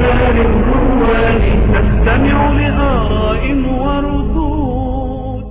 بأفكار الرواد نستمع لآراء وردود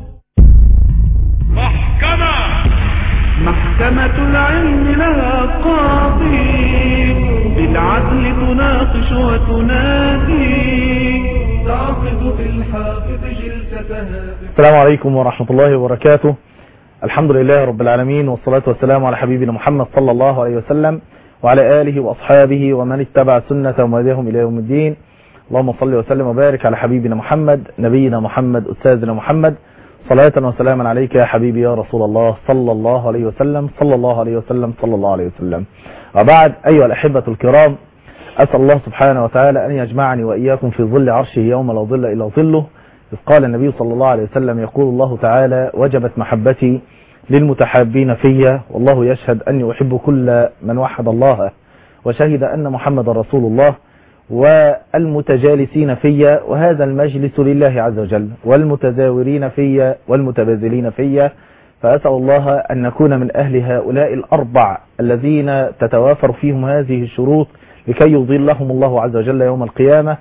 محكمة محكمة العلم لها قاضي بالعدل تناقش وتنادي تعقد بالحافظ جلستها السلام عليكم ورحمة الله وبركاته الحمد لله رب العالمين والصلاة والسلام على حبيبنا محمد صلى الله عليه وسلم وعلى آله وأصحابه ومن اتبع سنة ومهديهم إلى يوم الدين اللهم صل وسلم وبارك على حبيبنا محمد نبينا محمد أستاذنا محمد صلاة وسلاما عليك يا حبيبي يا رسول الله صلى الله عليه وسلم صلى الله عليه وسلم صلى الله عليه وسلم وبعد أيها الأحبة الكرام أسأل الله سبحانه وتعالى أن يجمعني وإياكم في ظل عرشه يوم لا ظل إلا ظله إذ قال النبي صلى الله عليه وسلم يقول الله تعالى وجبت محبتي للمتحابين في والله يشهد أني أحب كل من وحد الله وشهد أن محمد رسول الله والمتجالسين في وهذا المجلس لله عز وجل والمتزاورين في والمتبادلين في فأسأل الله أن نكون من أهل هؤلاء الأربع الذين تتوافر فيهم هذه الشروط لكي يظلهم الله عز وجل يوم القيامة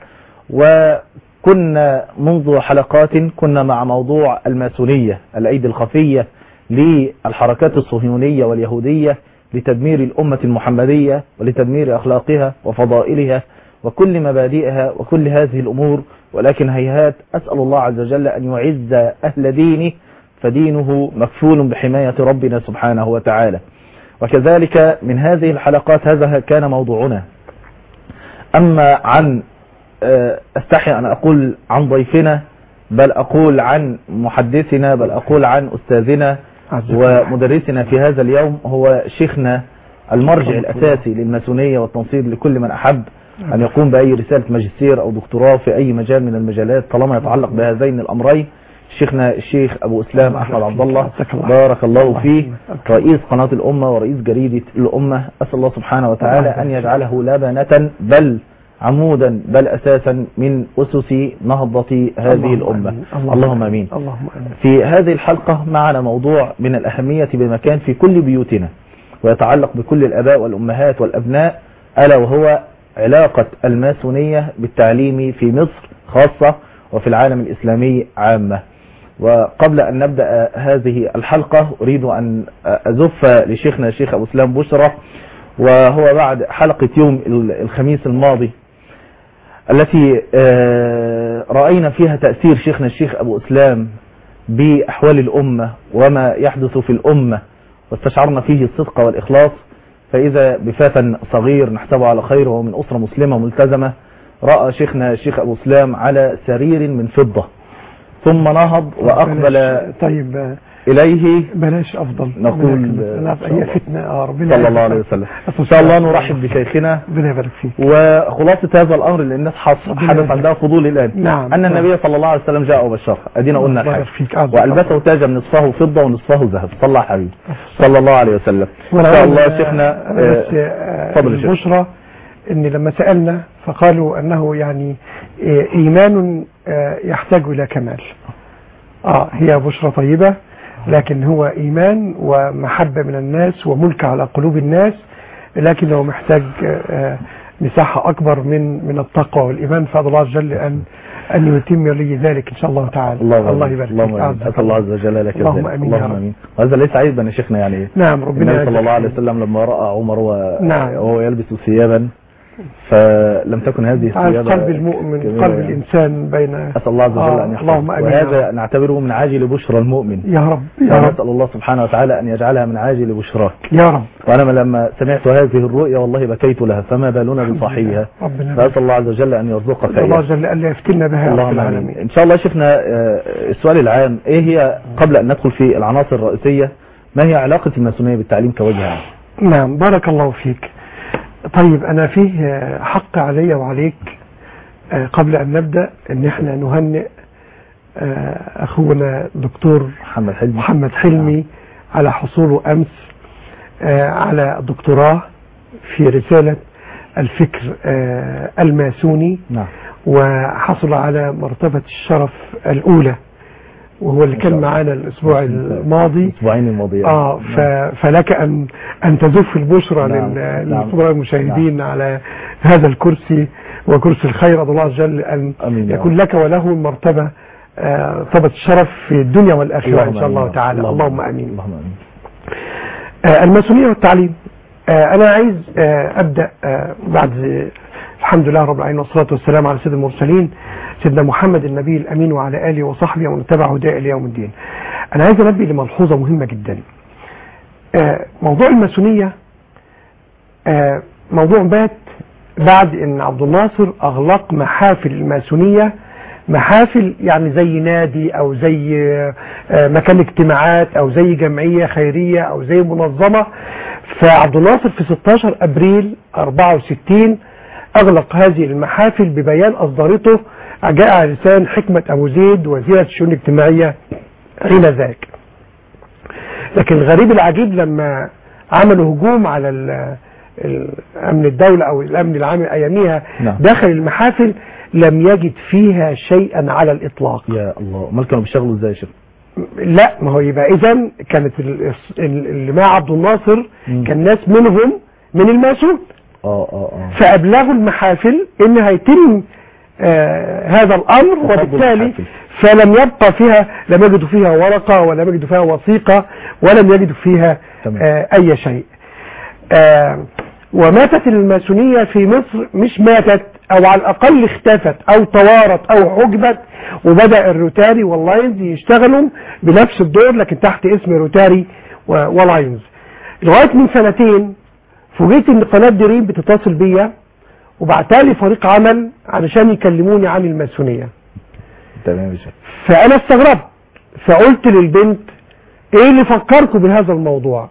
وكنا منذ حلقات كنا مع موضوع الماسونية الأيدي الخفية للحركات الصهيونية واليهودية لتدمير الأمة المحمدية ولتدمير أخلاقها وفضائلها وكل مبادئها وكل هذه الأمور ولكن هيهات أسأل الله عز وجل أن يعز أهل دينه فدينه مكفول بحماية ربنا سبحانه وتعالى وكذلك من هذه الحلقات هذا كان موضوعنا أما عن أستحي أن أقول عن ضيفنا بل أقول عن محدثنا بل أقول عن أستاذنا ومدرسنا في هذا اليوم هو شيخنا المرجع الأساسي للماسونية والتنصير لكل من أحب أن يقوم بأي رسالة ماجستير أو دكتوراه في أي مجال من المجالات طالما يتعلق بهذين الأمرين شيخنا الشيخ أبو إسلام أحمد عبد الله بارك الله فيه رئيس قناة الأمة ورئيس جريدة الأمة أسأل الله سبحانه وتعالى أن يجعله لبنة بل عمودا بل أساسا من أسس نهضة هذه الأمة اللهم أمين اللهم امين في هذه الحلقة معنا موضوع من الأهمية بمكان في كل بيوتنا ويتعلق بكل الأباء والأمهات والأبناء ألا وهو علاقة الماسونية بالتعليم في مصر خاصة وفي العالم الإسلامي عامة وقبل أن نبدأ هذه الحلقة أريد أن أزف لشيخنا الشيخ أبو سلام بشرى وهو بعد حلقة يوم الخميس الماضي التي رأينا فيها تأثير شيخنا الشيخ أبو إسلام بأحوال الأمة وما يحدث في الأمة واستشعرنا فيه الصدق والإخلاص فإذا بفتى صغير نحسبه على خير وهو من أسرة مسلمة ملتزمة رأى شيخنا الشيخ أبو إسلام على سرير من فضة ثم نهض وأقبل طيب إليه بلاش افضل نقول لا هي فتنه اه ربنا صلى الله عليه وسلم إن شاء الله نرحب بشيخنا ربنا يبارك فيك وخلاصة هذا الأمر اللي الناس حص- ربنا حدث يبارك. عندها فضول الآن نعم. أن النبي صلى الله عليه وسلم جاء وبشر أدينا قلنا الله الحاجة يبارك فيك. عبد وألبسه تاجا نصفه فضة ونصفه ذهب صلى الله عليه صلى الله عليه وسلم إن شاء الله شيخنا أنا بس آه، آه، اتفضل يا شيخ. البشرى ان لما سالنا فقالوا انه يعني آه، ايمان آه، يحتاج الى كمال اه هي بشرى طيبه لكن هو ايمان ومحبه من الناس وملك على قلوب الناس لكن هو محتاج آه، مساحه اكبر من من التقوى والايمان فادعو الله عز وجل ان ان يتم لي ذلك ان شاء الله تعالى الله الله يبارك فيك اللهم آمين. أعزك أسأل الله عز وجل لك اللهم ذلك. امين يا اللهم رب امين وهذا ليس عيبا يا شيخنا يعني نعم ربنا النبي صلى الله عليه يجزاك وسلم لما رأى عمر و- نعم. وهو يلبس ثيابا فلم تكن هذه عارف الثياب قلب المؤمن جميلة قلب يعني. الإنسان بين أسأل الله عز وجل آه، أن يحفظ اللهم آمين يا وهذا رب. نعتبره من عاجل بشرى المؤمن يا رب يا رب ونسأل الله سبحانه وتعالى أن يجعلها من عاجل بشراك يا رب وأنا لما سمعت هذه الرؤيا والله بكيت لها فما بالنا بصاحبها ربنا فأسأل الله عز وجل أن يرزقك الله إياها جل ألا يفتنا بها يا رب اللهم آمين العالمين إن شاء الله شفنا آه، السؤال العام إيه هي قبل أن ندخل في العناصر الرئيسية ما هي علاقة الماسونية بالتعليم كوجه عام نعم بارك الله فيك طيب أنا فيه آه، حق علي وعليك آه، قبل أن نبدأ أن احنا نهنئ آه، أخونا دكتور محمد حلمي محمد حلمي على حصوله أمس آه، على دكتوراه في رسالة الفكر آه، الماسوني نعم وحصل على مرتبة الشرف الأولى وهو اللي ما شاء كان الله. معانا الأسبوع الماضي الأسبوعين الماضيين اه ف... فلك ان ان تزف البشرى نعم، لل- نعم، للفضلاء المشاهدين على هذا الكرسي وكرسي الخير أدعو الله عز وجل أن آمين يا يكون رب. لك وله مرتبة آه، طبة الشرف في الدنيا والآخرة إن شاء الله آمين. تعالى اللهم آمين اللهم امين آه، الماسونية والتعليم آه، أنا عايز آه، أبدأ آه، بعد آه، الحمد لله رب العالمين والصلاة والسلام على سيد المرسلين سيدنا محمد النبي الأمين وعلى آله وصحبه ومن تبع هداه إلى يوم الدين أنا عايز أنبه لملحوظة مهمة جدا آه، موضوع الماسونية آه، موضوع بات بعد ان عبد الناصر اغلق محافل الماسونية محافل يعني زي نادي او زي آه، مكان اجتماعات او زي جمعية خيرية او زي منظمة فعبد الناصر في 16 ابريل 64 اغلق هذه المحافل ببيان اصدرته جاء على لسان حكمة ابو زيد وزيرة الشؤون الاجتماعية حين ذاك لكن الغريب العجيب لما عملوا هجوم على ال- ال- امن الدولة او الامن العام اياميها نعم. داخل المحافل لم يجد فيها شيئا على الاطلاق يا الله امال كانوا بيشتغلوا ازاي يا شيخ لا ما هو يبقى اذا كانت ال- ال- اللي مع عبد الناصر مم. كان ناس منهم من الماسون اه اه اه فابلغوا المحافل ان هيتم آه هذا الامر تفضل وبالتالي المحافل. فلم يبقى فيها لم يجدوا فيها ورقة ولم يجدوا فيها وثيقة ولم يجدوا فيها تمام. آه اي شيء آه وماتت الماسونية في مصر مش ماتت او على الاقل اختفت او توارت او حجبت وبدأ الروتاري واللاينز يشتغلوا بنفس الدور لكن تحت اسم روتاري و- ولاينز لغاية من سنتين فوجئت ان قناة دريم بتتصل بيا وبعتالي فريق عمل علشان يكلموني عن الماسونية تمام يا شيخ فانا استغربت فقلت للبنت ايه اللي فكركم بهذا الموضوع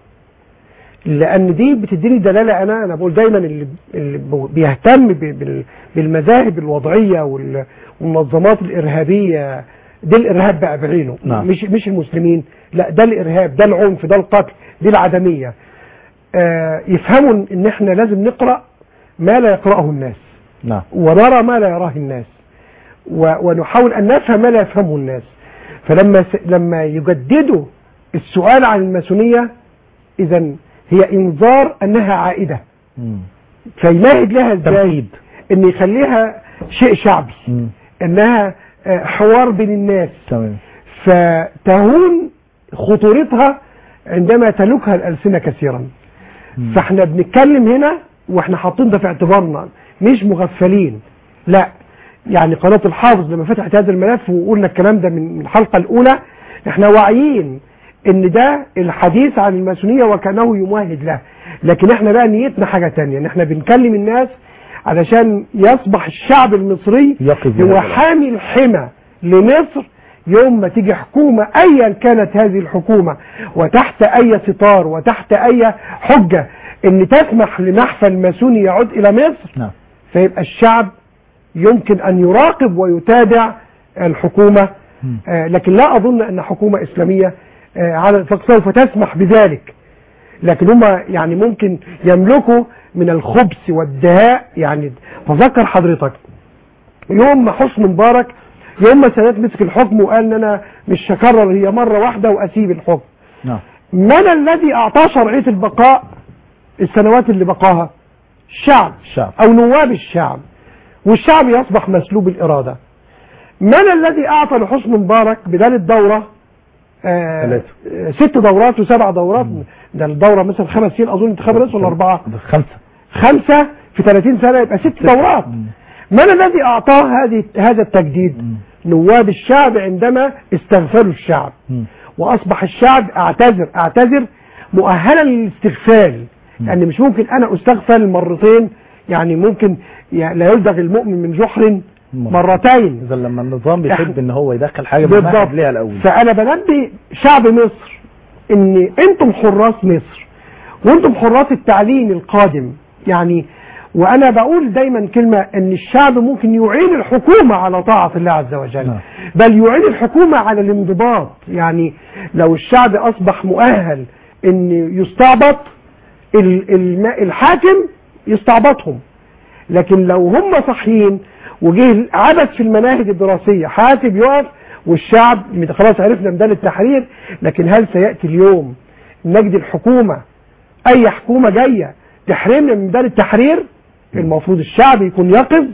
لان دي بتديني دلاله انا انا بقول دايما اللي, اللي بيهتم ب- بال- بالمذاهب الوضعيه وال- والمنظمات الارهابيه ده الارهاب بقى بعينه نعم. مش مش المسلمين لا ده الارهاب ده العنف ده القتل دي العدميه آه يفهموا ان احنا لازم نقرا ما لا يقراه الناس نعم ونرى ما لا يراه الناس و- ونحاول أن نفهم ما لا يفهمه الناس فلما س- لما يجددوا السؤال عن الماسونية إذا هي إنذار أنها عائدة مم. فيمهد لها ازاي تمهيد. ان يخليها شيء شعبي مم. انها آه، حوار بين الناس تمام فتهون خطورتها عندما تلوكها الألسنة كثيرا مم. فاحنا بنتكلم هنا واحنا حاطين ده في اعتبارنا مش مغفلين لا يعني قناة الحافظ لما فتحت هذا الملف وقلنا الكلام ده من من الحلقة الأولى احنا واعيين ان ده الحديث عن الماسونية وكأنه يمهد له لكن احنا بقى نيتنا حاجة تانية ان احنا بنكلم الناس علشان يصبح الشعب المصري يقف هو بهذا حامي الحمى لمصر يوم ما تيجي حكومة ايا كانت هذه الحكومة وتحت اي ستار وتحت اي حجة ان تسمح لمحفل ماسوني يعود الى مصر نعم فيبقى الشعب يمكن ان يراقب ويتابع الحكومة مم. آه، لكن لا اظن ان حكومة اسلامية آه، على الاطلاق سوف تسمح بذلك لكن هم يعني ممكن يملكوا من الخبث والدهاء يعني تذكر حضرتك يوم ما حسني مبارك يوم ما سادات مسك الحكم وقال ان انا مش هكرر هي مرة واحدة واسيب الحكم نعم من الذي اعطاه شرعية البقاء السنوات اللي بقاها الشعب الشعب او نواب الشعب والشعب يصبح مسلوب الارادة من الذي اعطى لحسن مبارك بدال الدورة آه ثلاثة. آه، ست دورات وسبع دورات ده الدورة مثلا خمس سنين اظن انتخاب رئيس ولا اربعة ده خمسة خمسة في 30 سنة يبقى ست دورات مم. من الذي اعطاه هذه هذا التجديد مم. نواب الشعب عندما استغفروا الشعب مم. واصبح الشعب اعتذر اعتذر مؤهلا للاستغفال لان مش ممكن انا استغفل مرتين يعني ممكن يعني لا يلدغ المؤمن من جحر مرتين اذا لما النظام بيحب إحنا- ان هو يدخل حاجة بالضبط بمهد ليها الاول فانا بنبه شعب مصر ان انتم حراس مصر وانتم حراس التعليم القادم يعني وانا بقول دايما كلمة ان الشعب ممكن يعين الحكومة على طاعة الله عز وجل نعم. بل يعين الحكومة على الانضباط يعني لو الشعب اصبح مؤهل ان يستعبط ال- الم- الحاكم يستعبطهم لكن لو هم صحيين وجه عبث في المناهج الدراسية حاسب يقف والشعب خلاص عرفنا ميدان التحرير لكن هل سيأتي اليوم نجد الحكومة أي حكومة جاية تحرمنا من ميدان التحرير المفروض الشعب يكون يقظ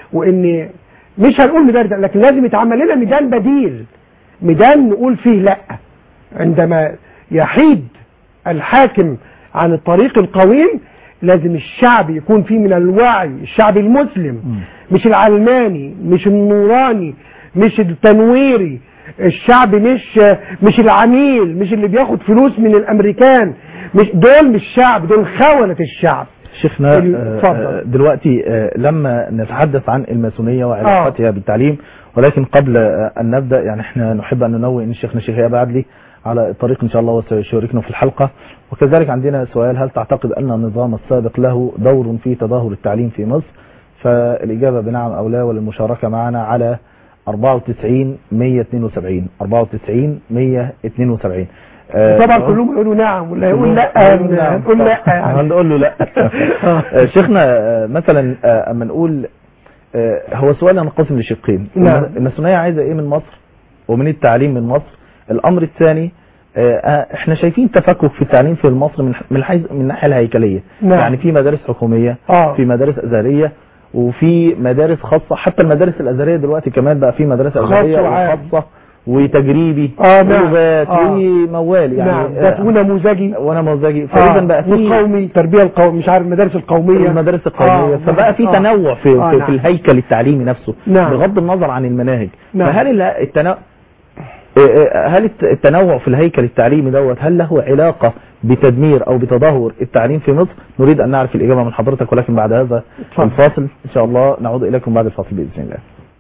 وان مش هنقول ميدان ده لكن لازم يتعمل لنا ميدان بديل ميدان نقول فيه لا عندما يحيد الحاكم عن الطريق القويم لازم الشعب يكون فيه من الوعي الشعب المسلم مش العلماني مش النوراني مش التنويري الشعب مش مش العميل مش اللي بياخد فلوس من الامريكان مش دول مش شعب دول خونة الشعب شيخنا ال- آه، اتفضل. آه، دلوقتي آه، لما نتحدث عن الماسونية وعلاقتها بالتعليم ولكن قبل آه، أن نبدأ يعني احنا نحب أن ننوه أن شيخنا شيخ إيهاب عدلي على الطريق إن شاء الله وسيشاركنا في الحلقة وكذلك عندنا سؤال هل تعتقد أن النظام السابق له دور في تدهور التعليم في مصر فالإجابة بنعم أو لا وللمشاركة معنا على 94 172 94 172 آه، طبعا كلهم يقولوا نعم ولا يقول لا هنقول نعم. هنقول لا يعني. هنقول له لا آه، شيخنا آه، مثلا آه، اما نقول آه، هو سؤال ينقسم لشقين نعم. الماسونيه عايزه ايه من مصر ومن التعليم من مصر الامر الثاني آه، آه، احنا شايفين تفكك في التعليم في مصر من من الحيز من الناحيه الهيكليه نعم. يعني في مدارس حكوميه آه. في مدارس ازهريه وفي مدارس خاصه حتى المدارس الازهريه دلوقتي كمان بقى في مدرسه خاصة ازهريه وعام. وخاصه وتجريبي آه، نعم. ولغات آه. وموال يعني نعم آه، ده ونموذجي وانا موزجي فاذا بقى في والقومي التربيه القومي مش عارف المدارس القوميه المدارس القومية آه، فبقى في آه. تنوع في, آه، في, نعم. في الهيكل التعليمي نفسه نعم. بغض النظر عن المناهج نعم. فهل ال- التنوع هل الت- التنوع في الهيكل التعليمي دوت هل له علاقة بتدمير او بتدهور التعليم في مصر نريد ان نعرف الاجابة من حضرتك ولكن بعد هذا اتفضل. الفاصل ان شاء الله نعود اليكم بعد الفاصل باذن الله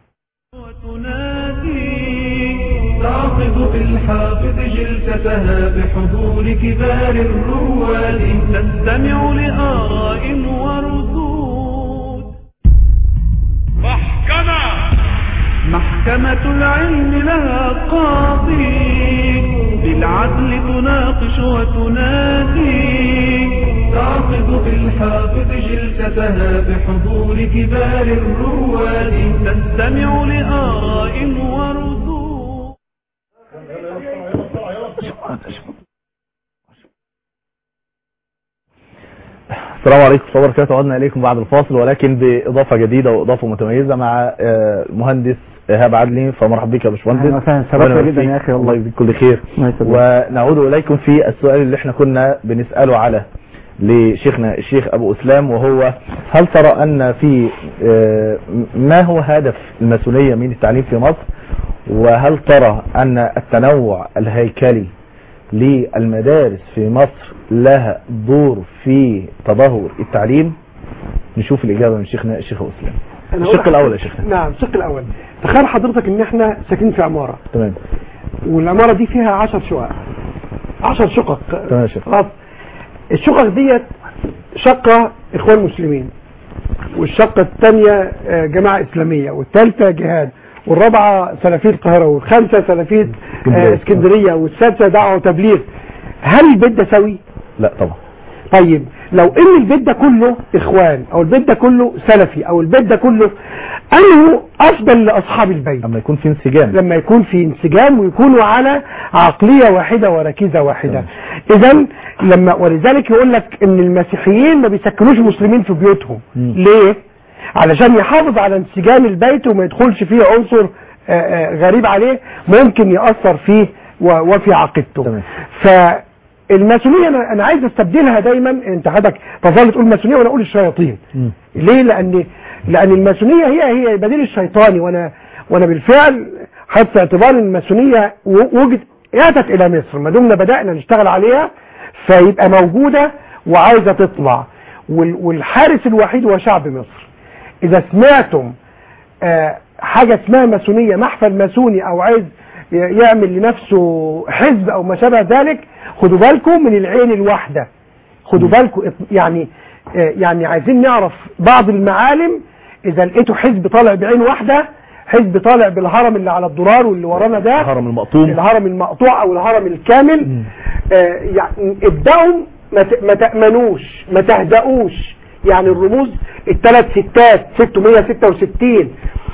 وتنادي تعقد بالحافظ جلستها بحضور كبار الرواد تستمع لآراء وردود محكمة محكمة العلم لها قاضي بالعدل تناقش وتنادي تعقد بالحافظ جلستها بحضور كبار الرواد تستمع لآراء وردود السلام عليكم ورحمة الله وبركاته عدنا إليكم بعد الفاصل ولكن بإضافة جديدة وإضافة متميزة مع آه، المهندس إيهاب عدلي فمرحبا بك يا باشمهندس أهلا وسهلا. شرفنا ربنا يبارك جدا فيك. يا أخي والله. الله يجزيك كل خير الله يسلمك. ونعود إليكم في السؤال اللي احنا كنا بنسأله على لشيخنا الشيخ أبو أسلام وهو هل ترى أن في آه، ما هو هدف الماسونية من التعليم في مصر وهل ترى أن التنوع الهيكلي للمدارس في مصر لها دور في تدهور التعليم نشوف الإجابة من شيخنا الشيخ أبو أسلام أنا الشق أقول- الأول يا شيخنا نعم الشق الاول تخيل حضرتك ان احنا ساكنين في عماره تمام والعماره دي فيها 10 شقق 10 شقق تمام يا شيخ. خلاص الشقق ديت شقه اخوان مسلمين والشقه الثانيه آه، جماعه اسلاميه والثالثه جهاد والرابعه سلفيه القاهره والخامسه سلفيه اسكندرية. آه، اسكندريه والسادسه دعوه وتبليغ هل البيت ده سوي؟ لا طبعا طيب لو ان البيت ده كله اخوان او البيت ده كله سلفي او البيت ده كله انه افضل لاصحاب البيت أما يكون في انسجام لما يكون في انسجام ويكونوا على عقلية واحدة وركيزة واحدة اذا لما ولذلك يقول لك ان المسيحيين ما بيسكنوش المسلمين في بيوتهم مم. ليه علشان يحافظ على انسجام البيت وما يدخلش فيه عنصر آه، آه، غريب عليه ممكن يأثر فيه و- وفي عقيدته تمام. فالماسونية انا أنا عايز استبدلها دايما انت حضرتك تظل تقول ماسونية وانا اقول الشياطين مم. ليه لان لان الماسونيه هي هي بديل الشيطاني وانا وانا بالفعل حتى اعتبار ان الماسونيه و- وجد اتت الى مصر ما دمنا بدانا نشتغل عليها فيبقى موجوده وعايزه تطلع وال- والحارس الوحيد هو شعب مصر اذا سمعتم آه، حاجه اسمها ماسونيه محفل ماسوني او عايز ي- يعمل لنفسه حزب او ما شابه ذلك خدوا بالكم من العين الواحده خدوا بالكم يعني آه، يعني عايزين نعرف بعض المعالم اذا لقيتوا حزب طالع بعين واحده حزب طالع بالهرم اللي على الدولار واللي ورانا ده الهرم المقطوم الهرم المقطوع او الهرم الكامل مم. آه، يعني ابدأوا ما ت- ما تأمنوش ما تهدأوش يعني الرموز الثلاث ستات 666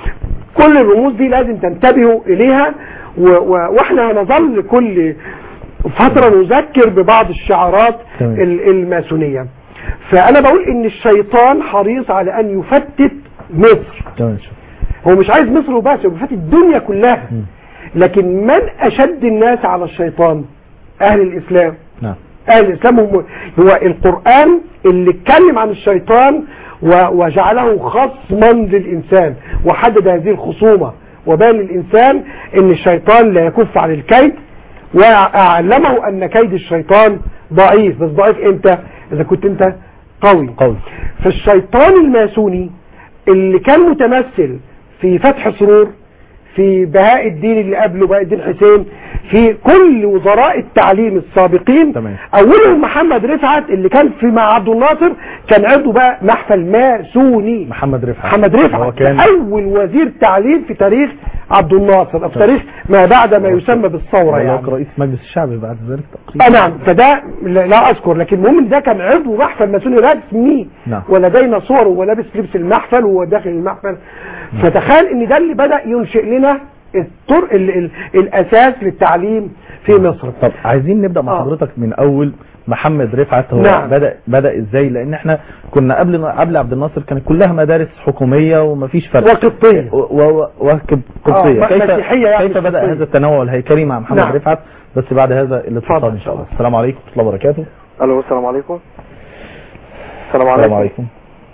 كل الرموز دي لازم تنتبهوا إليها و و واحنا هنظل كل فترة نذكر ببعض الشعارات تمام. ال- الماسونية فأنا بقول إن الشيطان حريص على أن يفتت مصر تمام شوف هو مش عايز مصر وبس هو بيفات الدنيا كلها مم. لكن من اشد الناس على الشيطان اهل الاسلام نعم اهل الاسلام هم هو القران اللي اتكلم عن الشيطان و- وجعله خصما للانسان وحدد هذه الخصومه وبان للانسان ان الشيطان لا يكف عن الكيد واعلمه ان كيد الشيطان ضعيف بس ضعيف امتى اذا كنت انت قوي قول فالشيطان الماسوني اللي كان متمثل في فتح سرور في بهاء الدين اللي قبله بهاء الدين حسين في كل وزراء التعليم السابقين تمام. اولهم محمد رفعت اللي كان في مع عبد الناصر كان عضو بقى محفل ماسوني محمد رفعت محمد هو رفعت كان اول وزير تعليم في تاريخ عبد الناصر في تاريخ ما بعد ما يسمى بالثوره ولا يعني رئيس مجلس الشعب بعد ذلك تقريبا آه نعم فده لا لا اذكر لكن المهم إن ده كان عضو محفل ماسوني رسمي نعم. ولدينا صور وهو لابس لبس المحفل وهو داخل المحفل فتخيل ان ده اللي بدا ينشئ لنا الطرق ال ال الاساس للتعليم في مصر طب عايزين نبدا مع آه. حضرتك من اول محمد رفعت هو نعم. بدا بدا ازاي لان احنا كنا قبل قبل عبد الناصر كانت كلها مدارس حكوميه ومفيش فرق وقبطيه و- و- وقبطيه آه، كيف مسيحية يعني كيف بدا قبطية. هذا التنوع الهيكلي مع محمد نعم. رفعت بس بعد هذا الاتصال اتفضل. ان شاء الله السلام عليكم ورحمه الله وبركاته الو السلام عليكم السلام السلام عليكم عليكم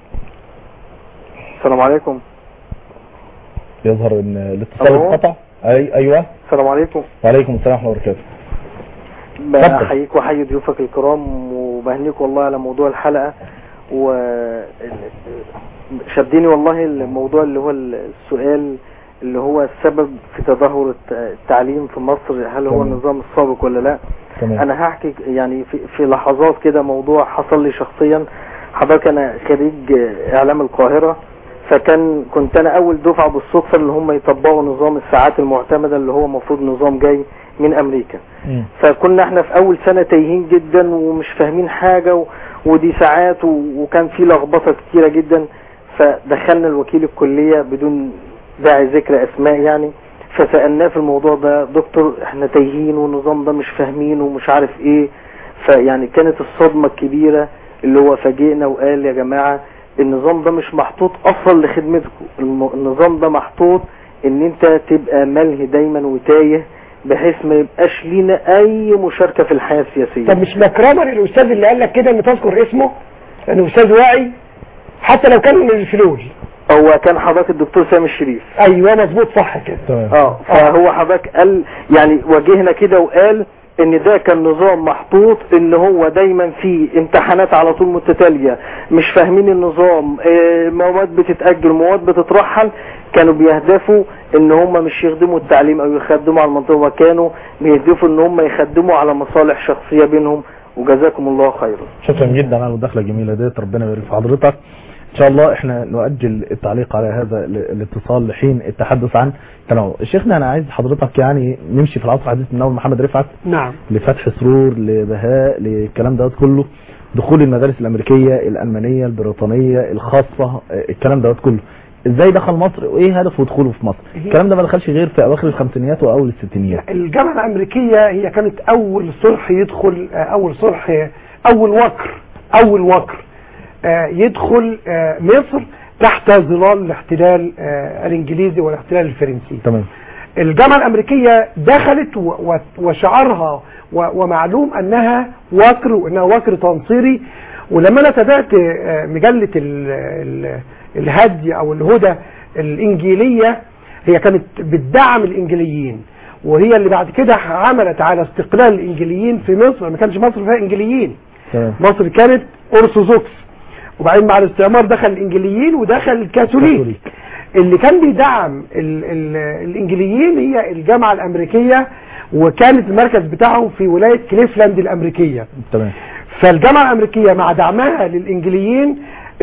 السلام عليكم يظهر ان الاتصال ألو؟ انقطع اي ايوه السلام عليكم وعليكم السلام ورحمه الله وبركاته اتفضل. بحييك وحيي ضيوفك الكرام وبهنيك والله على موضوع الحلقة و شدني والله الموضوع اللي هو السؤال اللي هو السبب في تدهور الت- التعليم في مصر هل هو تمام. النظام السابق ولا لا تمام انا هحكي يعني في, في لحظات كده موضوع حصل لي شخصيا حضرتك انا خريج اعلام القاهرة فكان كنت انا اول دفعة بالصدفة اللي هم يطبقوا نظام الساعات المعتمدة اللي هو المفروض نظام جاي من امريكا مم. فكنا احنا في اول سنة تايهين جدا ومش فاهمين حاجة و... ودي ساعات و... وكان في لخبطة كتيرة جدا فدخلنا الوكيل الكلية بدون داعي ذكر اسماء يعني فسألناه في الموضوع ده دكتور احنا تايهين والنظام ده مش فاهمين ومش عارف ايه فيعني كانت الصدمة الكبيرة اللي هو فاجئنا وقال يا جماعة النظام ده مش محطوط اصلا لخدمتكم الم... النظام ده محطوط ان انت تبقى ملهي دايما وتايه بحيث ما يبقاش لينا اي مشاركة في الحياة السياسية طب مش مكرمر الاستاذ اللي قال لك كده ان تذكر اسمه لانه استاذ واعي حتى لو كان من الفلول هو كان حضرتك الدكتور سامي الشريف ايوه مظبوط صح كده تمام اه فهو حضرتك قال يعني واجهنا كده وقال ان ده كان نظام محطوط ان هو دايما في امتحانات على طول متتالية مش فاهمين النظام آه، مواد بتتأجل مواد بتترحل كانوا بيهدفوا ان هم مش يخدموا التعليم او يخدموا على المنطقة وكانوا بيهدفوا ان هم يخدموا على مصالح شخصية بينهم وجزاكم الله خيرا شكرا جدا على المداخله الجميله ديت ربنا يبارك في حضرتك ان شاء الله احنا نؤجل التعليق على هذا ال- الاتصال لحين التحدث عن تنوع شيخنا انا عايز حضرتك يعني نمشي في العصر الحديث من اول محمد رفعت نعم لفتح سرور لبهاء للكلام دوت كله دخول المدارس الامريكيه الالمانيه البريطانيه الخاصه اه، الكلام دوت كله ازاي دخل مصر وايه هدفه دخوله في مصر الكلام ده ما دخلش غير في اواخر الخمسينيات واول الستينيات الجامعة الأمريكية هي كانت أول صلح يدخل آه، أول صلح آه، أول وكر أول وكر آه، يدخل آه، مصر تحت ظلال الاحتلال آه، الإنجليزي والاحتلال الفرنسي تمام الجامعة الأمريكية دخلت و- و- وشعارها و- ومعلوم أنها وكر وأنها وكر تنصيري ولما أنا تابعت آه، مجلة ال- ال- الهدي أو الهدى الإنجيلية هي كانت بتدعم الإنجليين وهي اللي بعد كده عملت على استقلال الإنجليين في مصر ما كانش مصر فيها إنجليين تمام مصر كانت أرثوذكس وبعدين مع الاستعمار دخل الإنجليين ودخل الكاثوليك كاثوليك. اللي كان بيدعم ال ال الانجليين هي الجامعة الامريكية وكانت المركز بتاعه في ولاية كليفلاند الامريكية تمام فالجامعة الامريكية مع دعمها للانجليين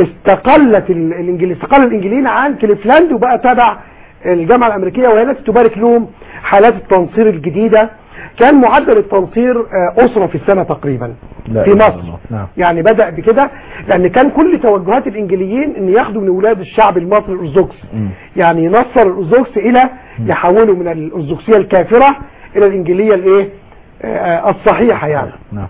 استقلت ال- الانجليز استقل الانجليين عن كليفلاند وبقى تبع الجامعة الامريكية وهي التي تبارك لهم حالات التنصير الجديدة كان معدل التنصير آه، أسرة في السنة تقريبا لا في إله إلا مصر الله. نعم يعني بدأ بكده لأن كان كل توجهات الإنجليين أن ياخدوا من ولاد الشعب المصري الأرثوذكس مم. يعني ينصر الأرثوذكس إلى يحولوا من الأرثوذكسية الكافرة إلى الإنجيلية الإيه آه، الصحيحة يعني نعم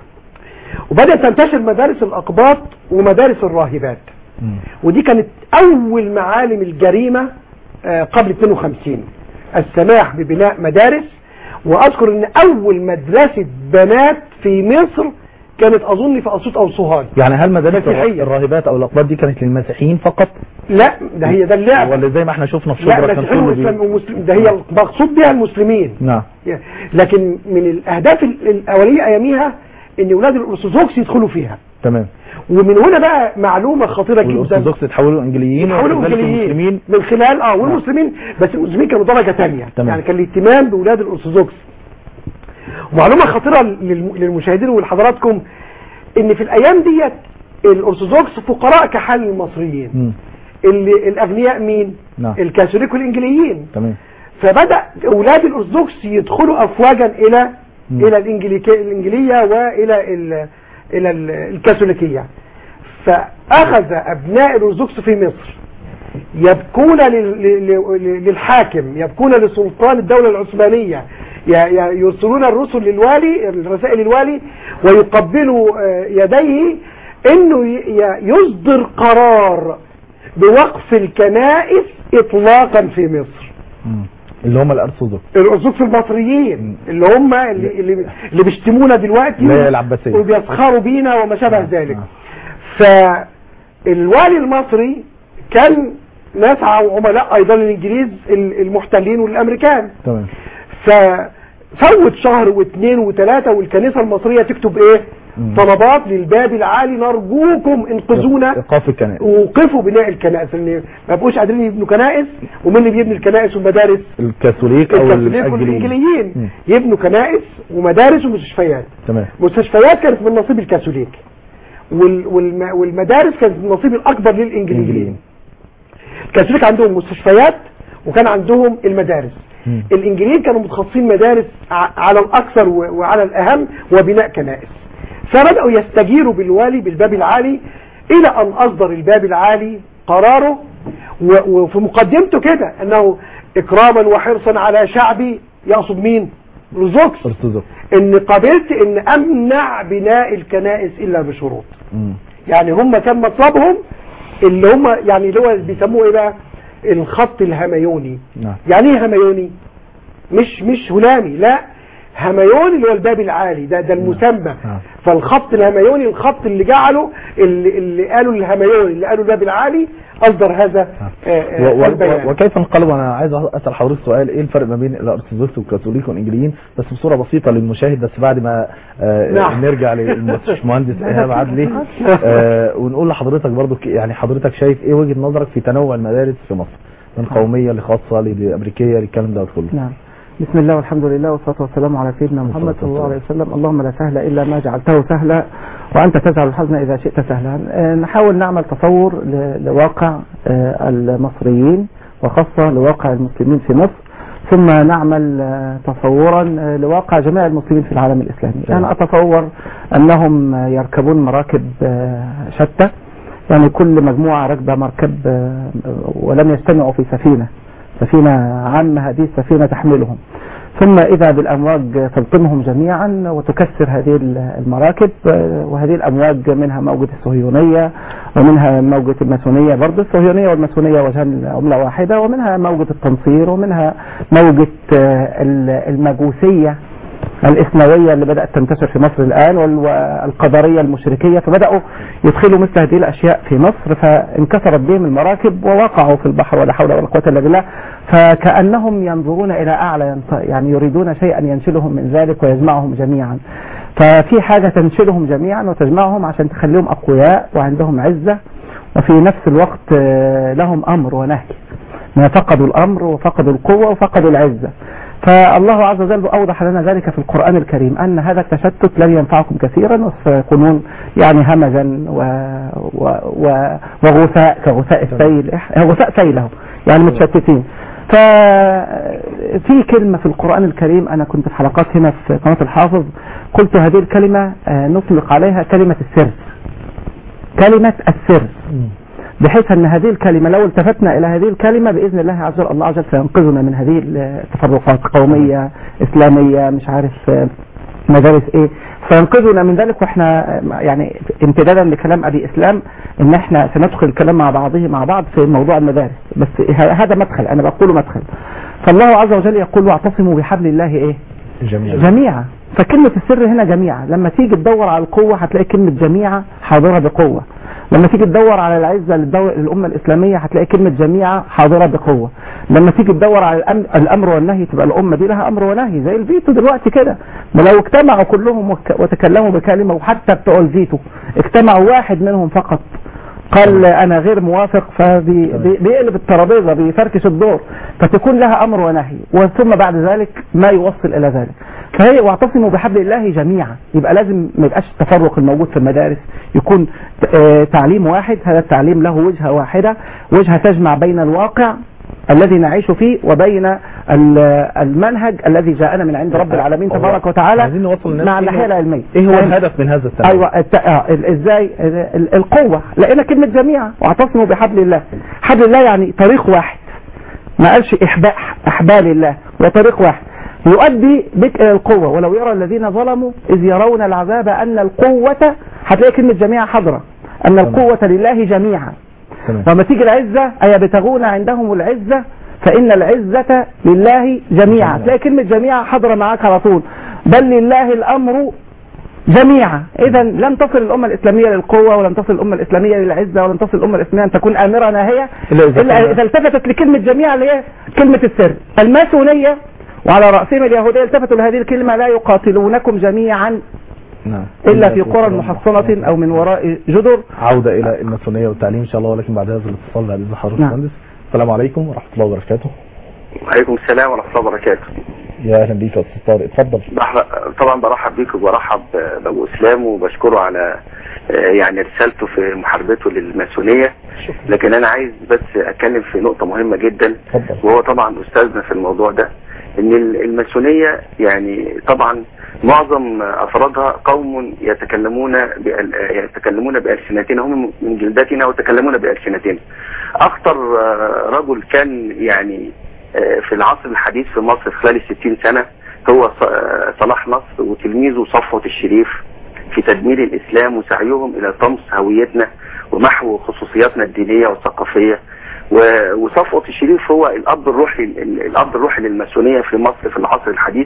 وبدأت تنتشر مدارس الأقباط ومدارس الراهبات مم. ودي كانت أول معالم الجريمة آه، قبل 52 السماح ببناء مدارس واذكر ان اول مدرسة بنات في مصر كانت اظن في اسيوط او سوهاج يعني هل مدارس مسيحية. الراهبات او الاقباط دي كانت للمسيحيين فقط لا ده هي ده اللعب ولا زي ما احنا شفنا في لا شبرا كان مسيحيين كله بي- ومسلم ومسلم ده هي المقصود بها المسلمين نعم لكن من الاهداف ال- الاوليه اياميها ان اولاد الارثوذكس يدخلوا فيها تمام ومن هنا بقى معلومه خطيره جدا والارثوذكس اتحولوا انجليين يحولوا وكذلك انجليين المسلمين من خلال اه والمسلمين بس المسلمين كانوا درجه ثانيه تمام. يعني كان الاهتمام باولاد الارثوذكس ومعلومه خطيره للم- للمشاهدين ولحضراتكم ان في الايام ديت الارثوذكس فقراء كحال المصريين مم. اللي الاغنياء مين نعم. الكاثوليك والانجليين تمام فبدا اولاد الارثوذكس يدخلوا افواجا الى مم. الى الانجليكيه الانجيليه والى ال الى ال- الكاثوليكيه فاخذ ابناء الارثوذكس في مصر يبكون لل- لل- للحاكم يبكون لسلطان الدولة العثمانية ي- ي- يرسلون الرسل للوالي الرسائل للوالي ويقبلوا آه، يديه انه ي- ي- يصدر قرار بوقف الكنائس اطلاقا في مصر مم. اللي هم الارثوذكس الارثوذكس المصريين اللي هم اللي, اللي, اللي بيشتمونا دلوقتي اللي هي العباسية. وبيسخروا بينا وما شابه ذلك آه. فالوالي المصري كان ناس عملاء ايضا الانجليز المحتلين والامريكان تمام ففوت شهر واثنين وثلاثة والكنيسة المصرية تكتب ايه مم. طلبات للباب العالي نرجوكم انقذونا ايقاف الكنائس ووقفوا بناء الكنائس لان ما بقوش قادرين يبنوا كنائس ومين اللي بيبني الكنائس والمدارس الكاثوليك او الكاثوليك الانجليين والانجليين مم. يبنوا كنائس ومدارس ومستشفيات تمام مستشفيات كانت من نصيب الكاثوليك وال والم والمدارس كانت من النصيب الاكبر للانجليين الإنجليين. الكاثوليك عندهم مستشفيات وكان عندهم المدارس مم. الانجليين كانوا متخصصين مدارس ع- على الاكثر و- وعلى الاهم وبناء كنائس فبداوا يستجيروا بالوالي بالباب العالي الى ان اصدر الباب العالي قراره و- وفي مقدمته كده انه اكراما وحرصا على شعبي يقصد مين الزوكس ارثوذكس ان قبلت ان امنع بناء الكنائس الا بشروط مم. يعني هم كان مطلبهم اللي هم يعني اللي هو بيسموه ايه بقى الخط الهميوني نعم يعني ايه هميوني مش مش هلامي لا هميوني اللي هو الباب العالي ده ده المسمى نعم. فالخط الهميوني الخط اللي جعله اللي, اللي قالوا الهميوني اللي قالوا الباب العالي اصدر هذا آه، آه، و- و- البيان. و- وكيف انقلبوا انا عايز اسال حضرتك سؤال ايه الفرق ما بين الارثوذكس والكاثوليك والانجليين بس بصوره بسيطه للمشاهد بس بعد ما آه نعم. نرجع للمهندس ايهاب عدلي آه ونقول لحضرتك برضو ك- يعني حضرتك شايف ايه وجهه نظرك في تنوع المدارس في مصر من قوميه لخاصه لامريكيه للكلام ده كله نعم بسم الله والحمد لله والصلاة والسلام على سيدنا محمد صلى الله عليه وسلم اللهم لا سهل إلا ما جعلته سهلا وأنت تجعل الحزن إذا شئت سهلا آه، نحاول نعمل تصور ل- لواقع آه، المصريين وخاصة لواقع المسلمين في مصر ثم نعمل آه، تصورا آه، لواقع جميع المسلمين في العالم الإسلامي أنا أتصور أنهم آه، يركبون مراكب آه، شتى يعني كل مجموعة راكبة مركب آه، ولم يجتمعوا في سفينة سفينة عامة هذه السفينة تحملهم ثم إذا بالأمواج تلطمهم جميعا وتكسر هذه المراكب آه، وهذه الأمواج منها موجة الصهيونية ومنها موجة الماسونية برضه الصهيونية والماسونية وجهان عملة واحدة ومنها موجة التنصير ومنها موجة آه، المجوسية الإسلامية اللي بدأت تنتشر في مصر الآن وال- والقدرية المشركية فبدأوا يدخلوا مثل هذه الأشياء في مصر فانكسرت بهم المراكب ووقعوا في البحر ولا حول ولا قوة إلا بالله فكأنهم ينظرون إلى أعلى ينط- يعني يريدون شيئا ينشلهم من ذلك ويجمعهم جميعا ففي حاجة تنشلهم جميعا وتجمعهم عشان تخليهم أقوياء وعندهم عزة وفي نفس الوقت آه، لهم أمر ونهي ما فقدوا الأمر وفقدوا القوة وفقدوا العزة فالله عز وجل أوضح لنا ذلك في القرآن الكريم أن هذا التشتت لن ينفعكم كثيرا وسيكونون يعني همجا و... و... و... وغثاء كغثاء السيل إح- غثاء سيله يعني متشتتين ففي كلمة في القرآن الكريم أنا كنت في حلقات هنا في قناة الحافظ قلت هذه الكلمة آه، نطلق عليها كلمة السر كلمة السر بحيث ان هذه الكلمة لو التفتنا الى هذه الكلمة باذن الله عز وجل الله عز وجل سينقذنا من هذه التفرقات قومية اسلامية مش عارف آه، مدارس ايه فينقذنا من ذلك واحنا يعني امتدادا لكلام ابي اسلام ان احنا سندخل الكلام مع بعضه مع بعض في موضوع المدارس بس ه- هذا مدخل انا بقوله مدخل فالله عز وجل يقول واعتصموا بحبل الله ايه جميعا جميعا فكلمة السر هنا جميعا لما تيجي تدور على القوة هتلاقي كلمة جميعا حاضرة بقوة لما تيجي تدور على العزة للدو- للأمة الإسلامية هتلاقي كلمة جميعا حاضرة بقوة لما تيجي تدور على الأم- الأمر والنهي تبقى الأمة دي لها أمر ونهي زي الفيتو دلوقتي كده ما لو اجتمعوا كلهم وك- وتكلموا بكلمة وحتى بتوع الفيتو اجتمعوا واحد منهم فقط قال انا غير موافق فبيقلب الترابيزه بيفركش الدور فتكون لها امر ونهي وثم بعد ذلك ما يوصل الى ذلك فهي واعتصموا بحبل الله جميعا يبقى لازم ما يبقاش التفرق الموجود في المدارس يكون آه، تعليم واحد هذا التعليم له وجهه واحده وجهه تجمع بين الواقع الذي نعيش فيه وبين ال- المنهج الذي جاءنا من عند رب العالمين هو- تبارك وتعالى عايزين نوصل للناس مع إيه هو- الناحيه العلميه ايه هو فاهم؟ الهدف من هذا التعليم ايوه الت... آه ال- ازاي ال- ال- القوه لقينا كلمه جميعا واعتصموا بحبل الله حبل الله يعني طريق واحد ما قالش احباء احبال الله هو طريق واحد يؤدي بك الى القوه ولو يرى الذين ظلموا اذ يرون العذاب ان القوه هتلاقي كلمه جميعا حاضره ان القوه لله جميعا تمام وما تيجي العزة أيبتغون عندهم العزة فإن العزة لله جميعا تلاقي كلمة جميعا حاضرة معاك على طول بل لله الأمر جميعا إذا لن تصل الأمة الإسلامية للقوة ولن تصل الأمة الإسلامية للعزة ولن تصل الأمة الإسلامية أن تكون آمرة ناهية إلا إذا إلا كان- إذا التفتت لكلمة جميعا اللي هي كلمة السر الماسونية وعلى رأسهم اليهودية التفتوا لهذه الكلمة لا يقاتلونكم جميعا نعم إلا في قرى محصنة أو من وراء جدر عودة إلى الماسونية والتعليم إن شاء الله ولكن بعد هذا الاتصال بعد إذن حضرتك نعم. المهندس السلام عليكم ورحمة الله وبركاته وعليكم السلام ورحمة الله وبركاته يا أهلا بيك يا أستاذ طارق اتفضل بح- طبعا برحب بيك وبرحب بأبو إسلام وبشكره على آه، يعني رسالته في محاربته للماسونية لكن أنا عايز بس أتكلم في نقطة مهمة جدا اتفضل وهو طبعا أستاذنا في الموضوع ده إن ال- الماسونية يعني طبعا معظم أفرادها قوم يتكلمون بأل... يتكلمون بألسنتنا هم من جلدتنا ويتكلمون بألسنتنا أخطر آه، رجل كان يعني آه، في العصر الحديث في مصر خلال الستين سنة هو ص- آه، صلاح نصر وتلميذه صفوة الشريف في تدمير الإسلام وسعيهم إلى طمس هويتنا ومحو خصوصياتنا الدينية والثقافية و- وصفوة الشريف هو الأب الروحي ال- الأب الروحي للماسونية في مصر في العصر الحديث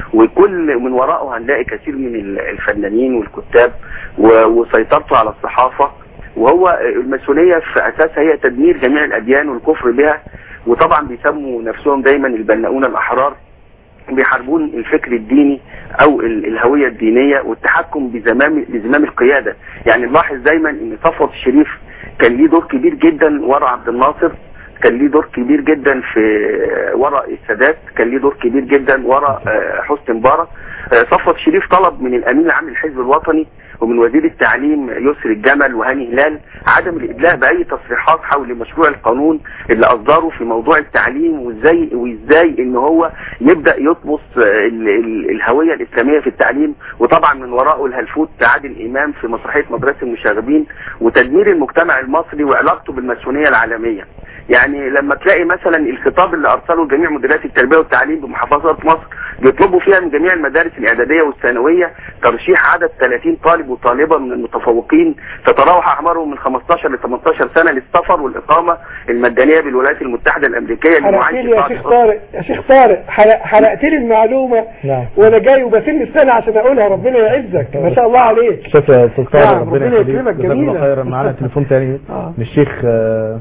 وكل من وراءه هنلاقي كثير من ال- الفنانين والكتاب و- وسيطرته على الصحافة وهو الماسونية في أساسها هي تدمير جميع الأديان والكفر بها وطبعا بيسموا نفسهم دايما البناؤون الأحرار بيحاربون الفكر الديني او ال- الهوية الدينية والتحكم بزمام بزمام القيادة يعني نلاحظ دايما ان صفوة الشريف كان ليه دور كبير جدا ورا عبد الناصر كان ليه دور كبير جدا في ورا السادات كان ليه دور كبير جدا ورا آه، حسني مبارك آه، صفوة الشريف طلب من الامين العام للحزب الوطني ومن وزير التعليم يسري الجمل وهاني هلال عدم الادلاء باي تصريحات حول مشروع القانون اللي اصدره في موضوع التعليم وازاي وازاي ان هو يبدا يطمس ال- ال- الهويه الاسلاميه في التعليم وطبعا من وراءه الهلفوت عادل امام في مسرحيه مدرسه المشاغبين وتدمير المجتمع المصري وعلاقته بالماسونيه العالميه يعني لما تلاقي مثلا الخطاب اللي ارسله لجميع مديريات التربيه والتعليم بمحافظات مصر بيطلبوا فيها من جميع المدارس الاعداديه والثانويه ترشيح عدد 30 طالب وطالبه من المتفوقين تتراوح اعمارهم من 15 ل 18 سنه للسفر والاقامه المجانيه بالولايات المتحده الامريكيه حرقت لمعايشه لي يا بعض شيخ الأسر. طارق يا شيخ طارق حرق- حرقت لي المعلومة نعم وانا جاي وبسن السنة عشان اقولها ربنا يعزك ما شاء الله عليك شكرا يا أستاذ طارق نعم، ربنا ربنا يخليك يكرمك، جزاك الله جميلة. خيرا معانا تليفون تاني آه. من الشيخ آه،